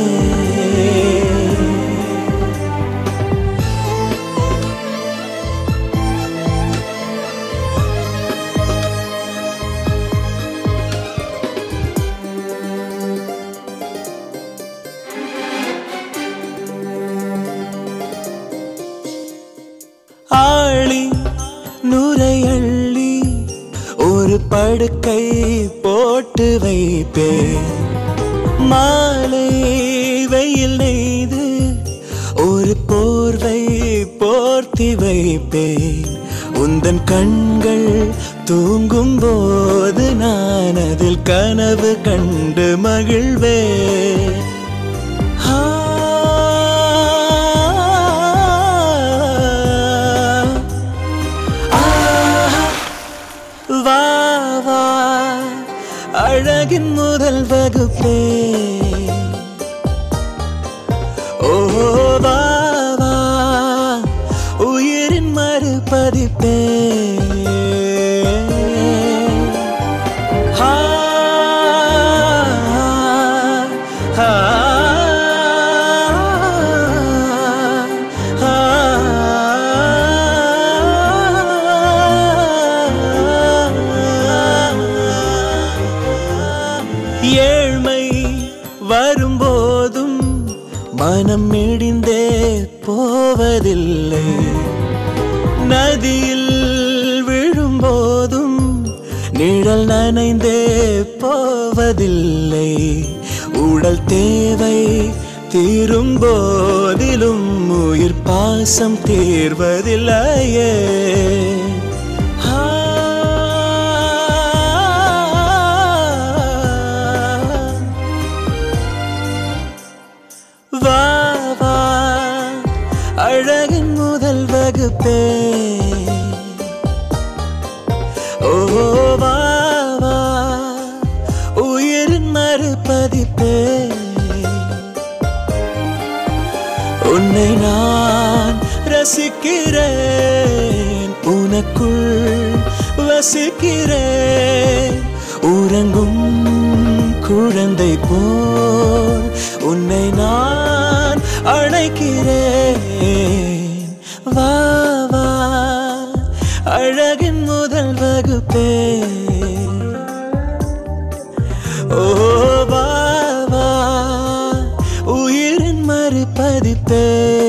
[SPEAKER 23] ஆளி நுரையள்ளி ஒரு படுக்கை போட்டு வைப்பேன் மாலை வெயில் நெய்து ஒரு போர்வை போர்த்தி வைப்பேன் உந்தன் கண்கள் தூங்கும் போது நான் அதில் கனவு கண்டு மகிழ்வேன் ஆ வா வா அழகின் முதல் வகுப்பே ஓ வா வா உயிரின் மறுபதிப்பே ஆ, ஆ, ஆ, ஏழ்மை வரும்போதும் மனம் இடிந்தே போவதில்லை நதியில் விழும்போதும் நிழல் நனைந்தே போவதில்லை உடல் தேவை தீரும் போதிலும் உயிர் பாசம் தீர்வதில்லையே வா வா அழகின் முதல் வகுப்பே ஓ வா வா உயிரின் மறுபதிப்பே உன்னை நான் ரசிக்கிறேன் உனக்குள் வசிக்கிறேன் உறங்கும் குழந்தை போல் உன்னை நான் அழைக்கிறேன் வா வா அழகின் முதல் வகுப்பே ஓ வா வா உயிரின் மறுபதிப்பே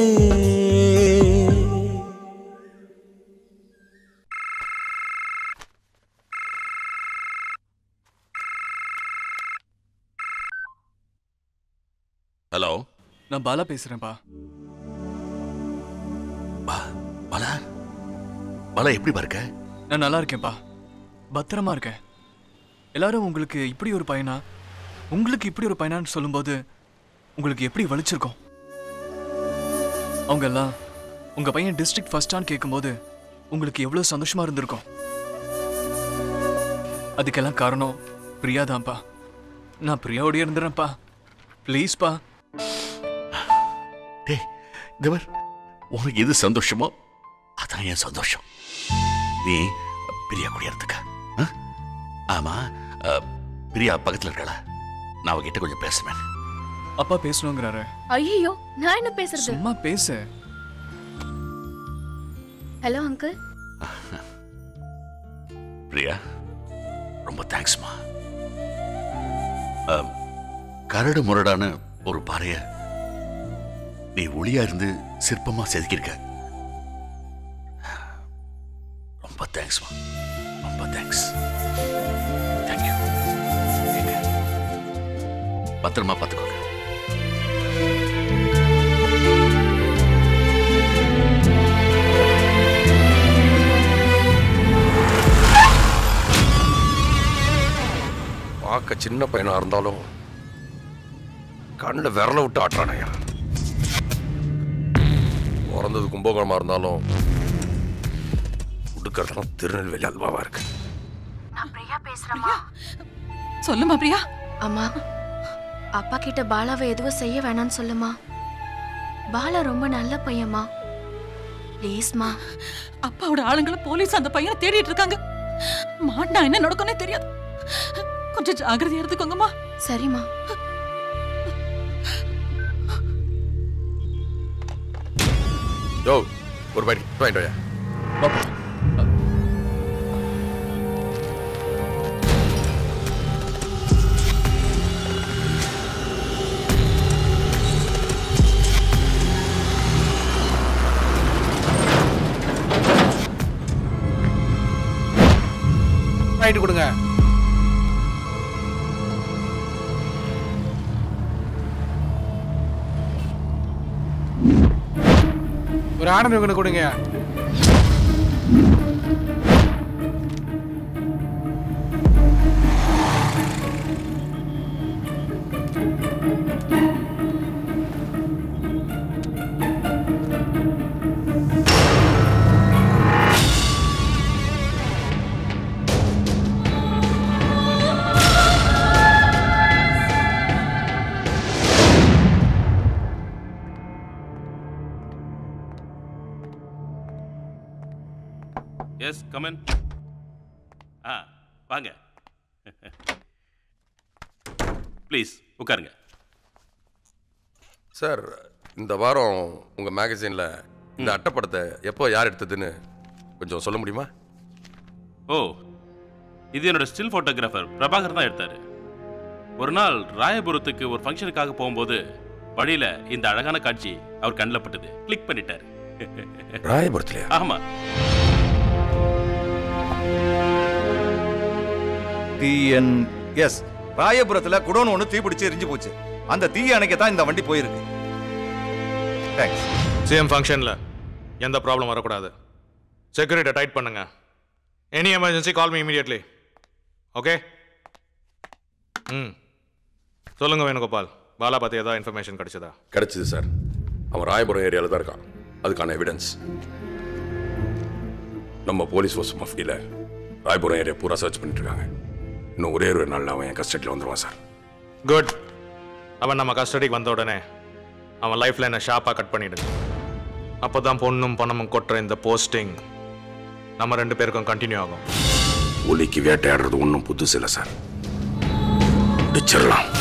[SPEAKER 6] ஹலோ
[SPEAKER 3] நான் பாலா பேசுறேன்ப்பா
[SPEAKER 6] பாலா பாலா எப்படி இருக்க
[SPEAKER 3] நான் நல்லா இருக்கேன்ப்பா பத்திரமா இருக்கேன் எல்லாரும் உங்களுக்கு இப்படி ஒரு பையனா உங்களுக்கு இப்படி ஒரு பையனான்னு சொல்லும்போது உங்களுக்கு எப்படி வலிச்சிருக்கும் அவங்க எல்லாம் உங்க பையன் டிஸ்ட்ரிக்ட் ஃபர்ஸ்டான்னு கேட்கும்போது உங்களுக்கு எவ்வளவு சந்தோஷமா இருந்திருக்கும் அதுக்கெல்லாம் காரணம் பிரியா தான்ப்பா நான் பிரியாவோடய இருந்துறேன்ப்பா ப்ளீஸ்ப்பா
[SPEAKER 6] டேய் தேவர் உனக்கு எது சந்தோஷமோ அதான் என் சந்தோஷம் நீ பிரியா கூட இருந்துக்க ஆ? ஆமா அ, பிரியா பக்கத்துல இருக்காளா நான் அவகிட்ட கொஞ்சம் பேசுவேன்
[SPEAKER 3] அப்பா பேசணுங்கிறாரு
[SPEAKER 16] ஐயோ நான் என்ன பேசுறது
[SPEAKER 3] சும்மா பேசு
[SPEAKER 16] ஹலோ அங்கிள்
[SPEAKER 6] பிரியா ரொம்ப தேங்க்ஸ்மா அ, கரடு முரடான ஒரு பாறைய நீ ஒளியா இருந்து சிற்பமா செதுக்கியிருக்க ரொம்ப தேங்க்ஸ்மா ரொம்ப தேங்க்ஸ் தேங்க்யூ பத்திரமா பார்த்துக்கோங்க
[SPEAKER 8] பார்க்க சின்ன பையனா இருந்தாலும் கண்ணில் விரல விட்டு ஆட்டுறானையா பிறந்தது கும்பகோணமா இருந்தாலும் உடுக்கிறதெல்லாம் திருநெல்வேலி அல்வாவா இருக்கு
[SPEAKER 16] பிரியா பேசுறமா
[SPEAKER 17] சொல்லுமா பிரியா
[SPEAKER 16] அம்மா அப்பா கிட்ட பாலாவை எதுவும் செய்ய வேணாம்னு சொல்லுமா பாலா ரொம்ப நல்ல பையன்மா ப்ளீஸ்மா
[SPEAKER 17] அப்பாவோட ஆளுங்களை போலீஸ் அந்த பையனை தேடிட்டு இருக்காங்க மாட்டினா என்ன நடக்கும்னே தெரியாது கொஞ்சம் ஜாகிரதையா இருந்துக்கோங்கம்மா
[SPEAKER 16] சரிம்மா
[SPEAKER 8] யோ ஒரு பைட் வாங்கிட்டு வாயா
[SPEAKER 1] வாங்கிட்டு கொடுங்க ஒரு ஆனந்த் இவங்களுக்கு கொடுங்க
[SPEAKER 10] எஸ் கமன் ஆ வாங்க ப்ளீஸ் உட்காருங்க
[SPEAKER 8] சார் இந்த வாரம் உங்க மேகசின்ல இந்த அட்டைப்படத்தை எப்போ யார் எடுத்ததுன்னு கொஞ்சம் சொல்ல முடியுமா
[SPEAKER 10] ஓ இது என்னோட ஸ்டில் ஃபோட்டோகிராஃபர் பிரபாகர் தான் எடுத்தாரு ஒரு நாள் ராயபுரத்துக்கு ஒரு ஃபங்க்ஷனுக்காக போகும்போது வழியில இந்த அழகான காட்சி அவர் கண்ணில் பட்டது கிளிக் பண்ணிட்டாரு
[SPEAKER 8] ராயபுரத்துலயா
[SPEAKER 10] ஆமா
[SPEAKER 18] டிஎன் எஸ் ராயபுரத்துல குடோன் ஒன்று தீப்பிடிச்சு எரிஞ்சு போச்சு அந்த தீ அணைக்க தான் இந்த வண்டி போயிருக்கு தேங்க்ஸ்
[SPEAKER 19] சிஎம் ஃபங்க்ஷனில் எந்த ப்ராப்ளம் வரக்கூடாது செக்யூரிட்டி டைட் பண்ணுங்க any emergency call me immediately okay ம் சொல்லுங்க வேணுகோபால் பாலா பற்றி ஏதாவது இன்ஃபர்மேஷன் கிடைச்சதா
[SPEAKER 8] கிடைச்சது சார் அவன் ராயபுரம் ஏரியாவில் தான் இருக்கான் அதுக்கான எவிடன்ஸ் நம்ம போலீஸ் ஃபோர்ஸ் மஃப்டியில் ராயபுரம் ஏரியா பூரா சர்ச் பண்ணிட்டு இருக்காங்க இன்னும் ஒரே ஒரு நாளில் அவன் என் கஸ்டடியில் வந்துடுவான் சார்
[SPEAKER 19] குட் அவன் நம்ம கஸ்டடிக்கு வந்த உடனே அவன் லைஃப்ல என்ன ஷார்ப்பாக கட் பண்ணிடுங்க அப்போ தான் பொண்ணும் பணமும் கொட்டுற இந்த போஸ்டிங் நம்ம ரெண்டு பேருக்கும் கண்டினியூ ஆகும்
[SPEAKER 8] ஒலிக்கு வேட்டையாடுறது ஒன்றும் புதுசு இல்லை சார் முடிச்சிடலாம்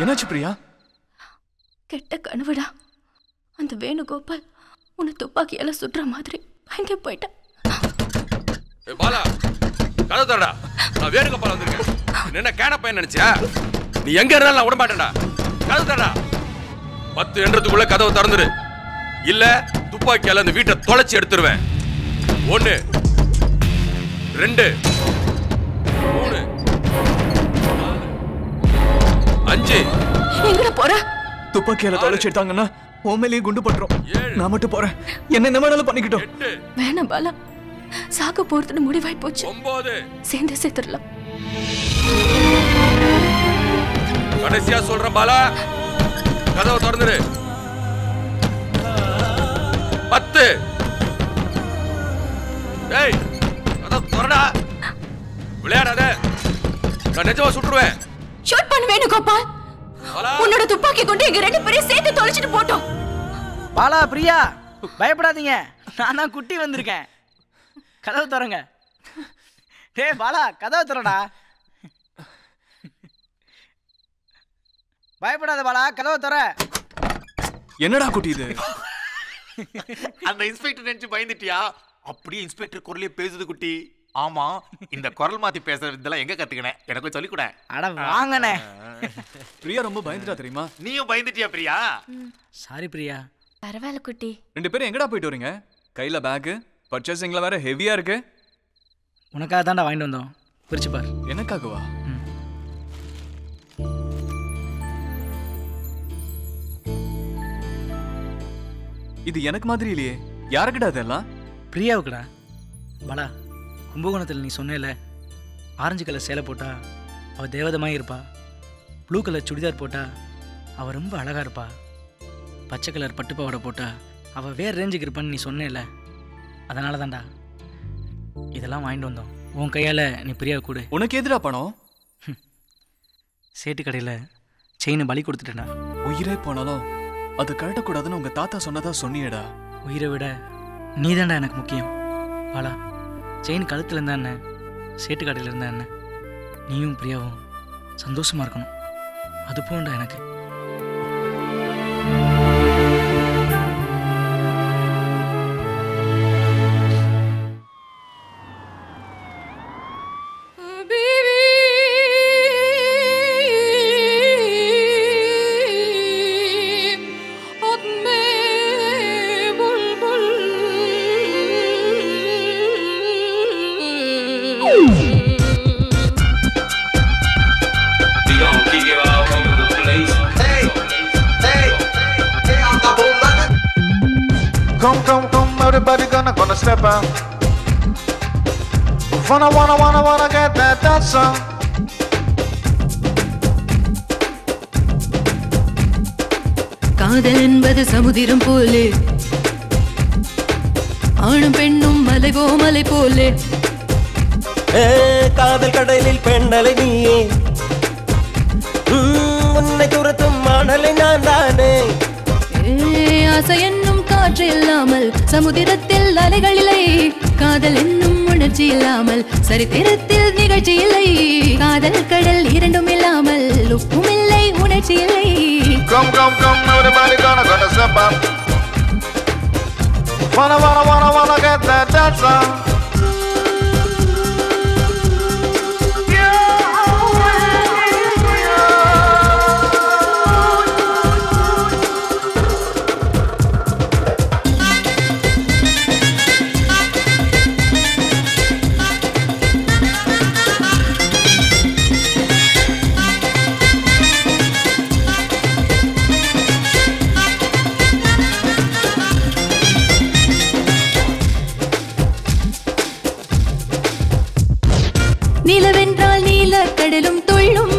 [SPEAKER 3] என்னாச்சு பிரியா
[SPEAKER 16] கெட்ட கனவுடா அந்த வேணுகோபால் உன்னை துப்பாக்கியால சுடுற மாதிரி பயந்தே போயிட்டேன்
[SPEAKER 8] ஏய், பாலா கதை தரடா நான் வேணுகோபால் வந்திருக்கேன் நீ என்ன கேன பையன் நினைச்சியா நீ எங்க இருந்தாலும் நான் விட மாட்டேன்டா கதை தரடா பத்து எண்ணத்துக்குள்ள கதவை திறந்துரு இல்ல துப்பாக்கியால அந்த வீட்டை தொலைச்சி எடுத்துருவேன் ஒண்ணு ரெண்டு மூணு நாலு, அஞ்சு
[SPEAKER 16] எங்கட போற
[SPEAKER 3] துப்பாக்கியால தொலைச்சு எடுத்தாங்கன்னா உன் மேலேயே குண்டு பட்டுரும் நான் மட்டும் போறேன் என்ன என்ன வேணாலும் பண்ணிக்கிட்டோம்
[SPEAKER 16] வேணாம் பாலா சாக போறதுன்னு முடிவாய் போச்சு
[SPEAKER 8] ஒன்பது
[SPEAKER 16] சேர்ந்து சேர்த்துடலாம்
[SPEAKER 8] கடைசியா சொல்றேன் பாலா கதவை திறந்துரு பத்து டேய் கதவை திறடா விளையாடாத நான் நிஜமா சுட்டுருவேன்
[SPEAKER 16] ஷூட் பண்ண வேணுகோபால் உன்னோட துப்பாக்கி கொண்டு எங்க ரெண்டு பேரையும் சேர்த்து தொலைச்சிட்டு போட்டோம்
[SPEAKER 2] பாலா பிரியா பயப்படாதீங்க நான் தான் குட்டி வந்திருக்கேன் கதவு திறங்க டேய் பாலா கதவு திறடா பயப்படாத பாலா கதவு திற
[SPEAKER 3] என்னடா குட்டி இது
[SPEAKER 11] அந்த இன்ஸ்பெக்டர் நினைச்சு பயந்துட்டியா அப்படியே இன்ஸ்பெக்டர் குரலே பேசுது குட்டி ஆமா இந்த குரல் மாத்தி பேசுற இதெல்லாம் எங்க கத்துக்கினேன் எனக்கு சொல்லிக் கூட
[SPEAKER 2] அட வாங்கண்ணே
[SPEAKER 3] பிரியா ரொம்ப பயந்துட்டா தெரியுமா
[SPEAKER 11] நீயும் பயந்துட்டியா பிரியா
[SPEAKER 2] சாரி பிரியா
[SPEAKER 16] பரவாயில்ல குட்டி
[SPEAKER 3] ரெண்டு பேரும் எங்கடா போயிட்டு வரீங்க கையில பேக் பர்ச்சேசிங்ல வேற ஹெவியா இருக்கு
[SPEAKER 2] உனக்காக தான்டா வாங்கிட்டு வந்தோம் பிரிச்சு பார்
[SPEAKER 3] எனக்காகவா இது எனக்கு மாதிரி இல்லையே யாருக்கிட்ட அதெல்லாம்
[SPEAKER 2] பிரியாவுக்குடா பாலா கும்பகோணத்தில் நீ சொன்னேல ஆரஞ்சு கலர் சேலை போட்டா அவ தேவதமாக இருப்பா ப்ளூ கலர் சுடிதார் போட்டா அவ ரொம்ப அழகா இருப்பா பச்சை கலர் பட்டு பாவாடை போட்டா அவ வேற ரேஞ்சுக்கு இருப்பான்னு நீ சொன்னேல அதனால தான்டா இதெல்லாம் வாங்கிட்டு வந்தோம் உன் கையால் நீ பிரியாவை கொடு
[SPEAKER 3] உனக்கு எதிரா பணம்
[SPEAKER 2] சேட்டு கடையில் செயின் பலி கொடுத்துட்டேன்டா
[SPEAKER 3] உயிரே போனாலும் அது கழட்டக்கூடாதுன்னு உங்க தாத்தா சொன்னதா சொன்னியேடா
[SPEAKER 2] உயிரை விட நீதான்டா எனக்கு முக்கியம் பாலா செயின் கழுத்தில் இருந்தா என்ன சேட்டு கடையில் இருந்தா என்ன நீயும் பிரியாவும் சந்தோஷமா இருக்கணும் அது போண்டா எனக்கு
[SPEAKER 7] Come, come, come, everybody gonna gonna step out. Wanna, wanna, wanna, wanna get that that song.
[SPEAKER 20] காதல் என்பது சமுதிரம் போலே ஆணும் பெண்ணும் மலைவோ மலை போலே
[SPEAKER 23] ஏ, காதல் கடலில் பெண்ணலை நீயே உம், உன்னை துரத்தும் மாடலை நான் தானே
[SPEAKER 20] ஏ, ஆசை என்னும் காற்று இல்லாமல் சமுதிரத்தில் அலைகள் இல்லை காதல் என்னும் உணர்ச்சி இல்லாமல் சரித்திரத்தில் நிகழ்ச்சி இல்லை காதல் கடல் இரண்டும் இல்லாமல் உப்பும் இல்லை உணர்ச்சி இல்லை
[SPEAKER 7] Come, come, come, everybody gonna gonna step out. Wanna, wanna, wanna, wanna get that that song.
[SPEAKER 20] நிலவென்றால் நீல கடலும் துள்ளும்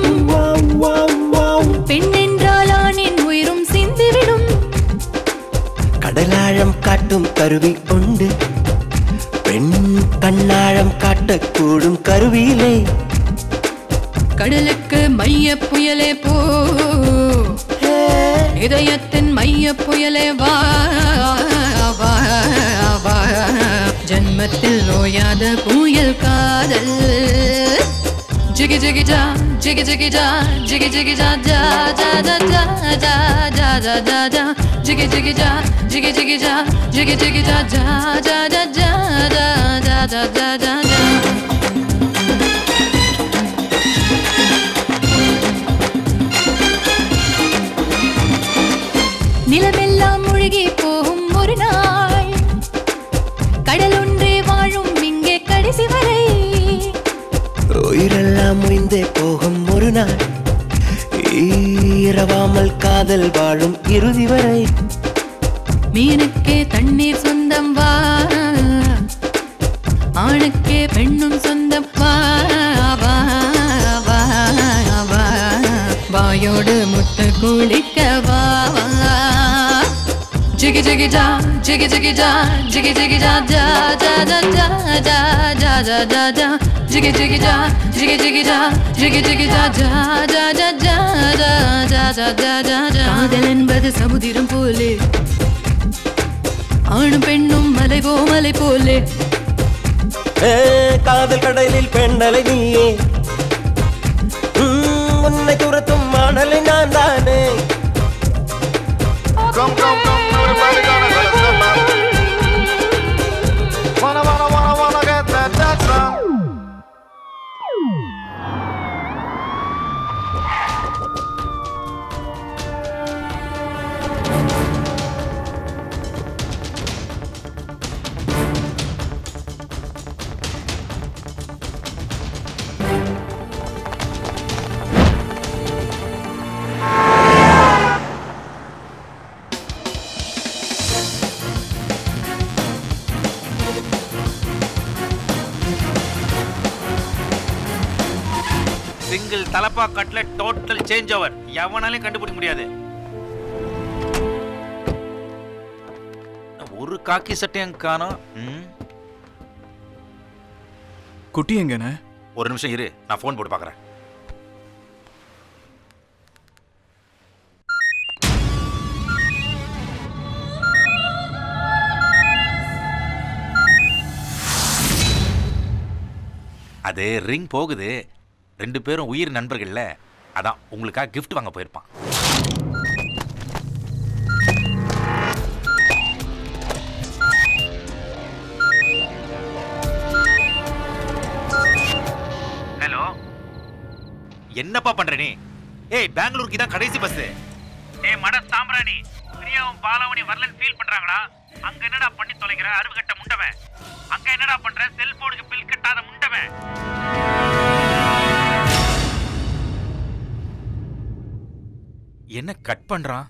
[SPEAKER 20] பெண் என்றால் ஆணின் உயிரும் சிந்திவிடும்
[SPEAKER 23] கடலாழம் காட்டும் கருவி உண்டு பெண் கண்ணாழம் காட்டக்கூடும் கருவியிலே
[SPEAKER 20] கடலுக்கு மைய புயலே போ இதயத்தின் மைய புயலே வா வா வா ஜன்மத்தில் நோயாத புயல் காதல் ஜிகி jiggy jiggy ja, jiggy jiggy ja, jiggy jiggy ja, ja ja ja ja ja ja ja ja ja, jiggy jiggy ja, jiggy jiggy ja, jiggy jiggy ja, ja ja ja ja ja ja ja ja ja ja. நிலமெல்லாம் மூழ்கி போகும் ஒரு நாள் கடல் ஒன்றே வாழும் இங்கே கடைசி வரை
[SPEAKER 23] உயிரெல்லாம் முடிந்தே போகும் ஒரு நாள் இரவாமல் காதல் வாழும் இறுதி வரை
[SPEAKER 20] மீனுக்கே தண்ணீர் சொந்தம் வா ஆணுக்கே பெண்ணும் சொந்தம் வா வா வா வா வாயோடு முத்து குளிக்க வா வா ஜிகி ஜிகி ஜா ஜிகி ஜிகி ஜா ஜிகி ஜிகி ஜா ஜா ஜா ஜா ஜா ஜா ஜா ஜா ஜா ஜா ஜிகி ஜிகி ஜா ஜிகி ஜிகி ஜா ஜிகி ஜிகி ஜா ஜா ஜா ஜா ஜா ஜா ஜா ஜா ஜா ஜா ஜா காதல் என்பது சமுதிரம் போலே ஆணும் பெண்ணும் மலைவோ மலை போலே
[SPEAKER 23] ஏ, காதல் கடலில் பெண்ணலை நீயே உம், உன்னை துரத்தும் மாடலை நான் தானே
[SPEAKER 7] Come, come, come, everybody gonna go step up. Wanna, wanna, wanna, wanna get that dance on.
[SPEAKER 15] Single தலப்பா கட்லெட் டோட்டல் சேஞ்ச் ஓவர் எவனாலையும் கண்டுபிடிக்க முடியாது ஒரு காக்கி சட்டையும் காணோம் ம்,
[SPEAKER 3] குட்டி எங்கண்ணே
[SPEAKER 11] ஒரு நிமிஷம் இரு நான் ஃபோன் போட்டு பார்க்குறேன் அது ரிங் போகுது ரெண்டு பேரும் உயிர் நண்பர்கள்ல அதான் உங்களுக்காக gift வாங்க போயிருப்பான் ஹலோ என்னப்பா பண்ற நீ ஏய் பெங்களூருக்கு தான் கடைசி பஸ்
[SPEAKER 15] ஏய் மட சாம்பிராணி பிரியாவும் பாலாவணி வரலன்னு ஃபீல் பண்றாங்களா அங்க என்னடா பண்ணி தொலைக்கிற அருவு கட்ட முண்டவன் அங்க என்னடா பண்ற செல்போனுக்கு பில் கட்டாத முண்டவன்
[SPEAKER 11] என்ன கட் பண்றான்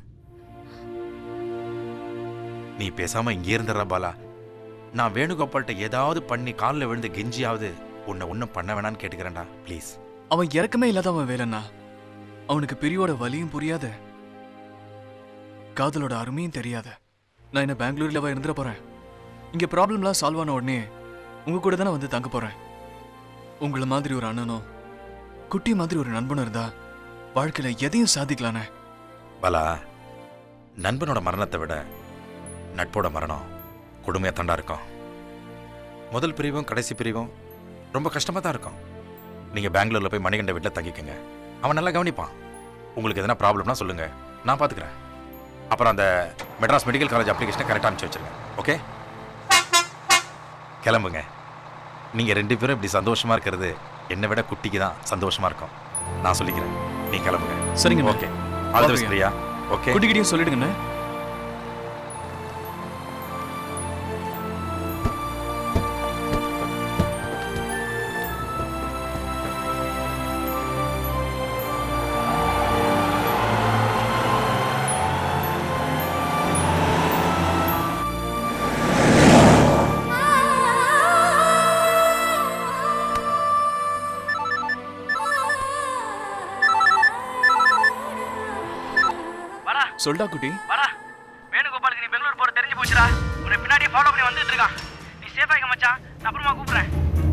[SPEAKER 11] நீ பேசாம இங்கே இருந்துடுற பாலா நான் வேணுகோபால்கிட்ட ஏதாவது பண்ணி காலில் விழுந்து கெஞ்சியாவது உன்னை ஒன்றும் பண்ண வேணான்னு கேட்டுக்கிறேன்டா ப்ளீஸ்
[SPEAKER 3] அவன் இறக்கமே இல்லாதவன் வேலைண்ணா அவனுக்கு பிரியோட வலியும் புரியாத காதலோட அருமையும் தெரியாத நான் என்ன பெங்களூர்லவா இருந்துட போறேன் இங்க ப்ராப்ளம்லாம் சால்வ் ஆன உடனே உங்க கூட தானே வந்து தங்க போறேன் உங்களை மாதிரி ஒரு அண்ணனோ குட்டி மாதிரி ஒரு நண்பனும் இருந்தா வாழ்க்கையில எதையும் சாதிக்கலானே
[SPEAKER 11] பாலா நண்பனோட மரணத்தை விட நட்போட மரணம் கொடுமையாக தாண்டா இருக்கும் முதல் பிரிவும் கடைசி பிரிவும் ரொம்ப கஷ்டமாக தான் இருக்கும் நீங்கள் பெங்களூரில் போய் மணிகண்ட வீட்டில் தங்கிக்கங்க அவன் நல்லா கவனிப்பான் உங்களுக்கு எதனா ப்ராப்ளம்னா சொல்லுங்கள் நான் பார்த்துக்கிறேன் அப்புறம் அந்த மெட்ராஸ் மெடிக்கல் காலேஜ் அப்ளிகேஷனை கரெக்டாக அனுப்பிச்சு வச்சிருங்க ஓகே கிளம்புங்க நீங்கள் ரெண்டு பேரும் இப்படி சந்தோஷமாக இருக்கிறது என்னை விட குட்டிக்கு தான் சந்தோஷமாக இருக்கும் நான் சொல்லிக்கிறேன் நீ கிளம்புங்க
[SPEAKER 3] சரிங்க
[SPEAKER 11] okay all the best Priya okay
[SPEAKER 3] குட்டிக்கிட்டையும் சொல்லிடுங்கண்ணே
[SPEAKER 15] வரா
[SPEAKER 3] சொல்டா குட்டி
[SPEAKER 15] வரா வேணுகோபாலுக்கு நீ பெங்களூர் போற தெரிஞ்சு போச்சுடா உன்னை பின்னாடியே ஃபாலோ பண்ணி வந்துட்டு இருக்கான் நீ சேஃபா இருக்க மச்சான் நான் அப்புறமா கூப்பிடுறேன்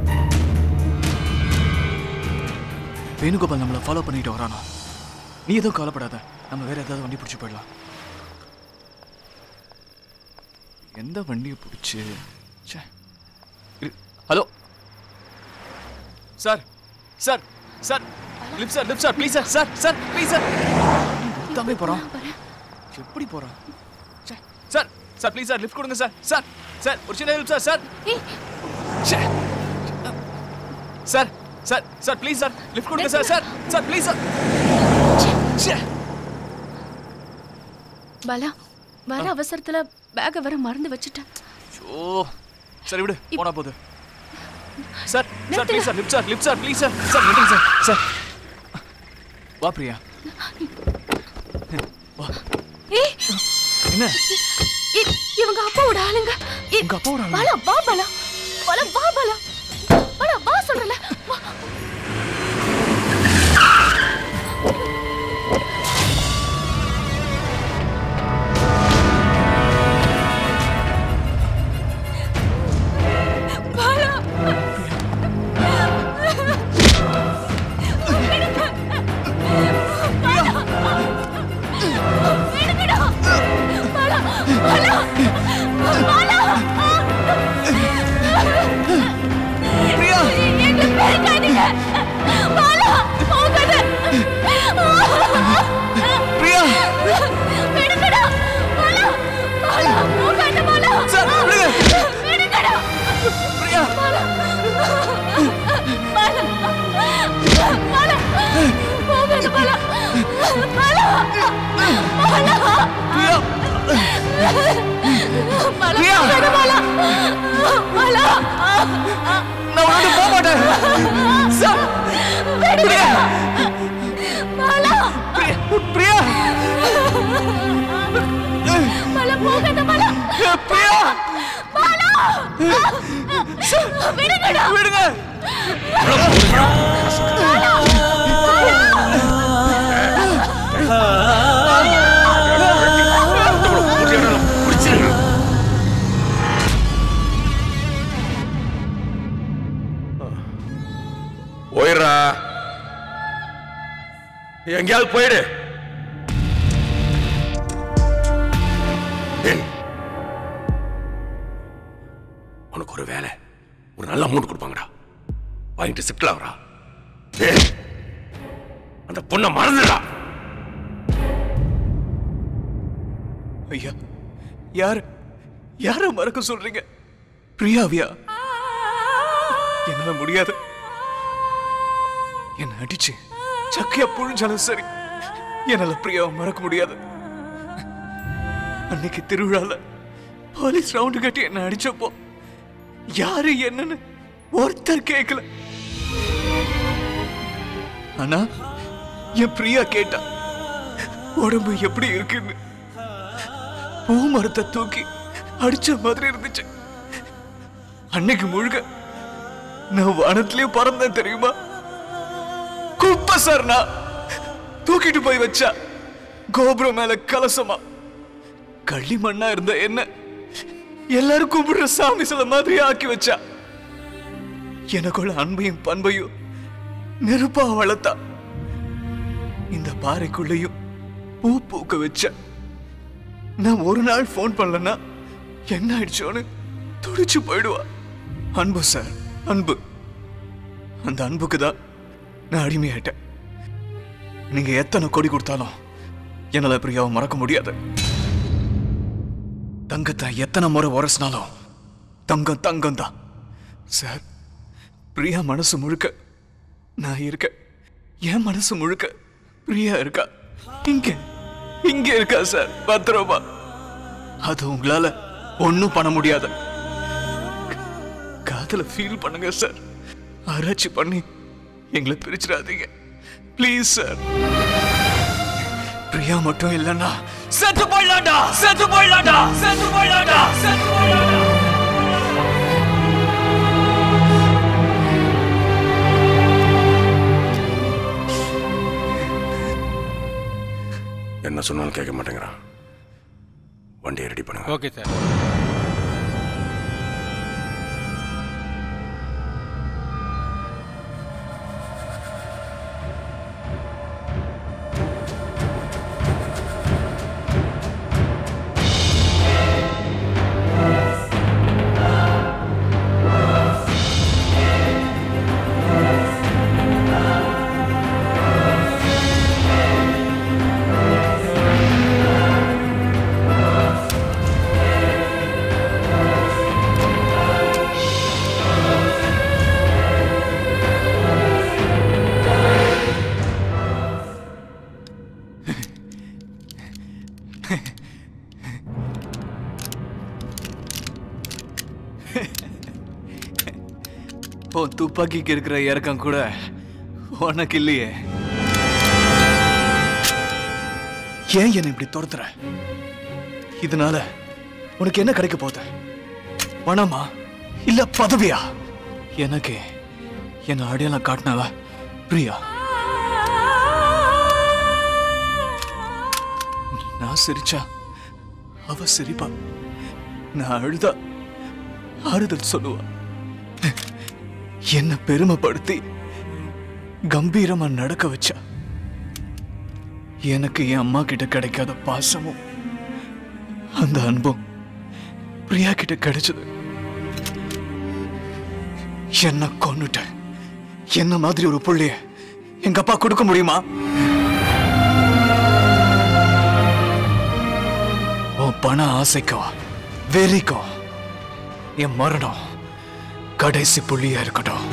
[SPEAKER 3] வேணுகோபால் நம்மளை ஃபாலோ பண்ணிட்டு வரானா நீ எதுவும் கவலைப்படாத நம்ம வேற ஏதாவது வண்டி பிடிச்சி போயிடலாம் எந்த வண்டியை பிடிச்சி ச்சே. இரு. Hello sir sir sir lift sir lift sir please sir sir sir please sir தம்பி போகிறோம் எப்படி போகிறோம் sir sir please sir lift கொடுங்க சார் சார் சார் ஒரு சின்ன ஹெல்ப் சார் சார் ச்சே. Sir sir sir please sir lift கொடுங்க sir sir sir please sir ச்சே.
[SPEAKER 16] பாலா வர அவசரத்துல பேக வர மறந்து வச்சுட்டேன்
[SPEAKER 3] ஓ சரி விடு போனா போகுது sir sir please sir lift sir lift sir please sir sir நிறுத்துங்க சார் சார் வா பிரியா வா
[SPEAKER 16] ஏய்
[SPEAKER 3] என்ன
[SPEAKER 16] இ- இவங்க அப்பாவோட ஆளுங்க இ-
[SPEAKER 3] உங்க அப்பாவோட ஆளுங்க?
[SPEAKER 16] பாலா வா பாலா பாலா வா பாலா பாலா வா சொல்றல வா பாலா
[SPEAKER 3] பிரியா சார் விடுங்க பிரியா பிரியா பிரியா நான் உன்னோட போக மாட்டேன் சார் பிரியா பிரியா பிரியா பிரியா விடுங்க விடுங்க
[SPEAKER 8] போயிடுறா எங்கேயாவது போயிடு ஏய், உனக்கு ஒரு வேலை ஒரு நல்ல அமௌண்ட் கொடுப்பாங்கடா வாங்கிட்டு செட்டில் ஆகுறா ஏய், அந்த பொண்ணை மறந்துடா
[SPEAKER 3] ஐயா யார் யார மறக்க சொல்றீங்க பிரியாவியா என்னால முடியாது என்ன அடிச்சு சக்கையா புழிஞ்சாலும் சரி என்னால பிரியாவை மறக்க முடியாது அன்னைக்கு திருவிழால போலீஸ் ரவுண்டு கட்டி என்ன அடிச்சப்போ யாரு என்னன்னு ஒருத்தர் கேட்கல ஆனா என் பிரியா கேட்டா உடம்பு எப்படி இருக்குன்னு பூ மரத்தை தூக்கி அடிச்ச மாதிரி இருந்துச்சு அன்னைக்கு முழுக்க நான் வானத்திலயும் பறந்தேன் தெரியுமா குப்பை சார் நான் தூக்கிட்டு போய் வச்சா கோபுரம் மேல கலசமா கள்ளி மண்ணா இருந்த என்ன எல்லாரும் கும்பிடுற சாமி சில மாதிரி ஆக்கி வச்சா எனக்குள்ள அன்பையும் பண்பையும் நெருப்பா வளர்த்தா இந்த பாறைக்குள்ளேயும் பூ பூக்க வச்ச நான் ஒரு நாள் ஃபோன் பண்ணலன்னா என்ன ஆயிடுச்சோன்னு துடிச்சு போயிடுவா அன்பு சார் அன்பு அந்த அன்புக்கு தான் நான் அடிமையாயிட்டேன் நீங்க எத்தனை கொடி கொடுத்தாலும் என்னால பிரியாவை மறக்க முடியாது தங்கத்தை எத்தனை முறை உரசினாலும் தங்கம் தங்கம் தான் சார் பிரியா மனசு முழுக்க நான் இருக்க என் மனசு முழுக்க பிரியா இருக்கா இங்க இங்க இருக்கா சார் பத்திரமா அது உங்களால ஒண்ணும் பண்ண முடியாது காதல ஃபீல் பண்ணுங்க சார் ஆராய்ச்சி பண்ணி எங்களை பிரிச்சிடாதீங்க ப்ளீஸ் சார் பிரியா மட்டும் இல்லைன்னா செத்து போயிடலாம்டா செத்து போயிடலாம்டா செத்து போயிடலாம்டா செத்து போயிடலாம்டா
[SPEAKER 8] என்ன சொன்னாலும் கேட்க மாட்டேங்கிறான் வண்டியை ரெடி பண்ணுங்க
[SPEAKER 1] ஓகே சார்
[SPEAKER 3] உன் துப்பாக்கிக்கு இருக்கிற இறக்கம் கூட உனக்கு இல்லையே ஏன் என்னை இப்படி துரத்துற இதனால உனக்கு என்ன கிடைக்க போகுது பணமா இல்ல பதவியா எனக்கு என்ன அடையாளம் காட்டினவ பிரியா நான் சிரிச்சா அவ சிரிப்பா நான் அழுதா ஆறுதல் சொல்லுவா என்ன பெருமைப்படுத்தி கம்பீரமா நடக்க வச்சா எனக்கு என் அம்மா கிட்ட கிடைக்காத பாசமும் அந்த அன்பும் பிரியா கிட்ட கிடைச்சது என்ன கொன்னுட்ட என்ன மாதிரி ஒரு புள்ளைய எங்க அப்பா கொடுக்க முடியுமா உன் பண ஆசைக்கோ வெறிக்கோ என் மரணம் கடைசி புள்ளியா இருக்கட்டும்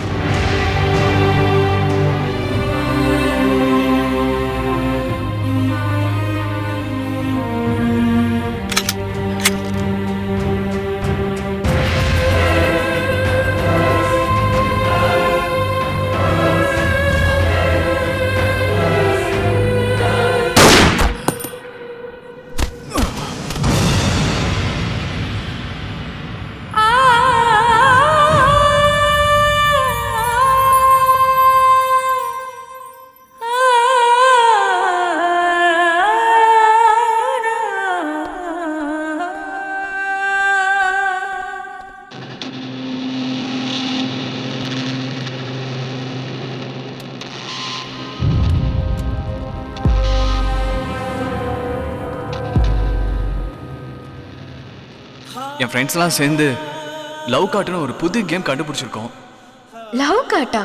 [SPEAKER 3] என் ஃப்ரெண்ட்ஸ்லாம் சேர்ந்து லவ் காட்டுன்னு ஒரு புது கேம் கண்டுபிடிச்சிருக்கோம்
[SPEAKER 16] லவ் காட்டா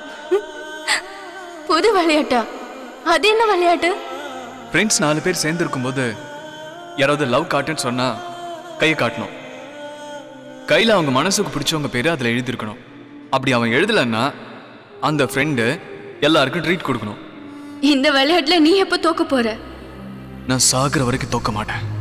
[SPEAKER 16] புது விளையாட்டா அது என்ன விளையாட்டு
[SPEAKER 3] ஃப்ரெண்ட்ஸ் நாலு பேர் சேர்ந்து இருக்கும்போது யாராவது லவ் காட்டுன்னு சொன்னா கையை காட்டணும் கையில் அவங்க மனசுக்கு பிடிச்சவங்க பேர் அதில் எழுதியிருக்கணும் அப்படி அவன் எழுதலைன்னா அந்த ஃப்ரெண்டு எல்லாருக்கும் ட்ரீட் கொடுக்கணும்
[SPEAKER 16] இந்த விளையாட்டுல நீ எப்ப தோக்க போற
[SPEAKER 3] நான் சாகுற வரைக்கும் தோக்க மாட்டேன்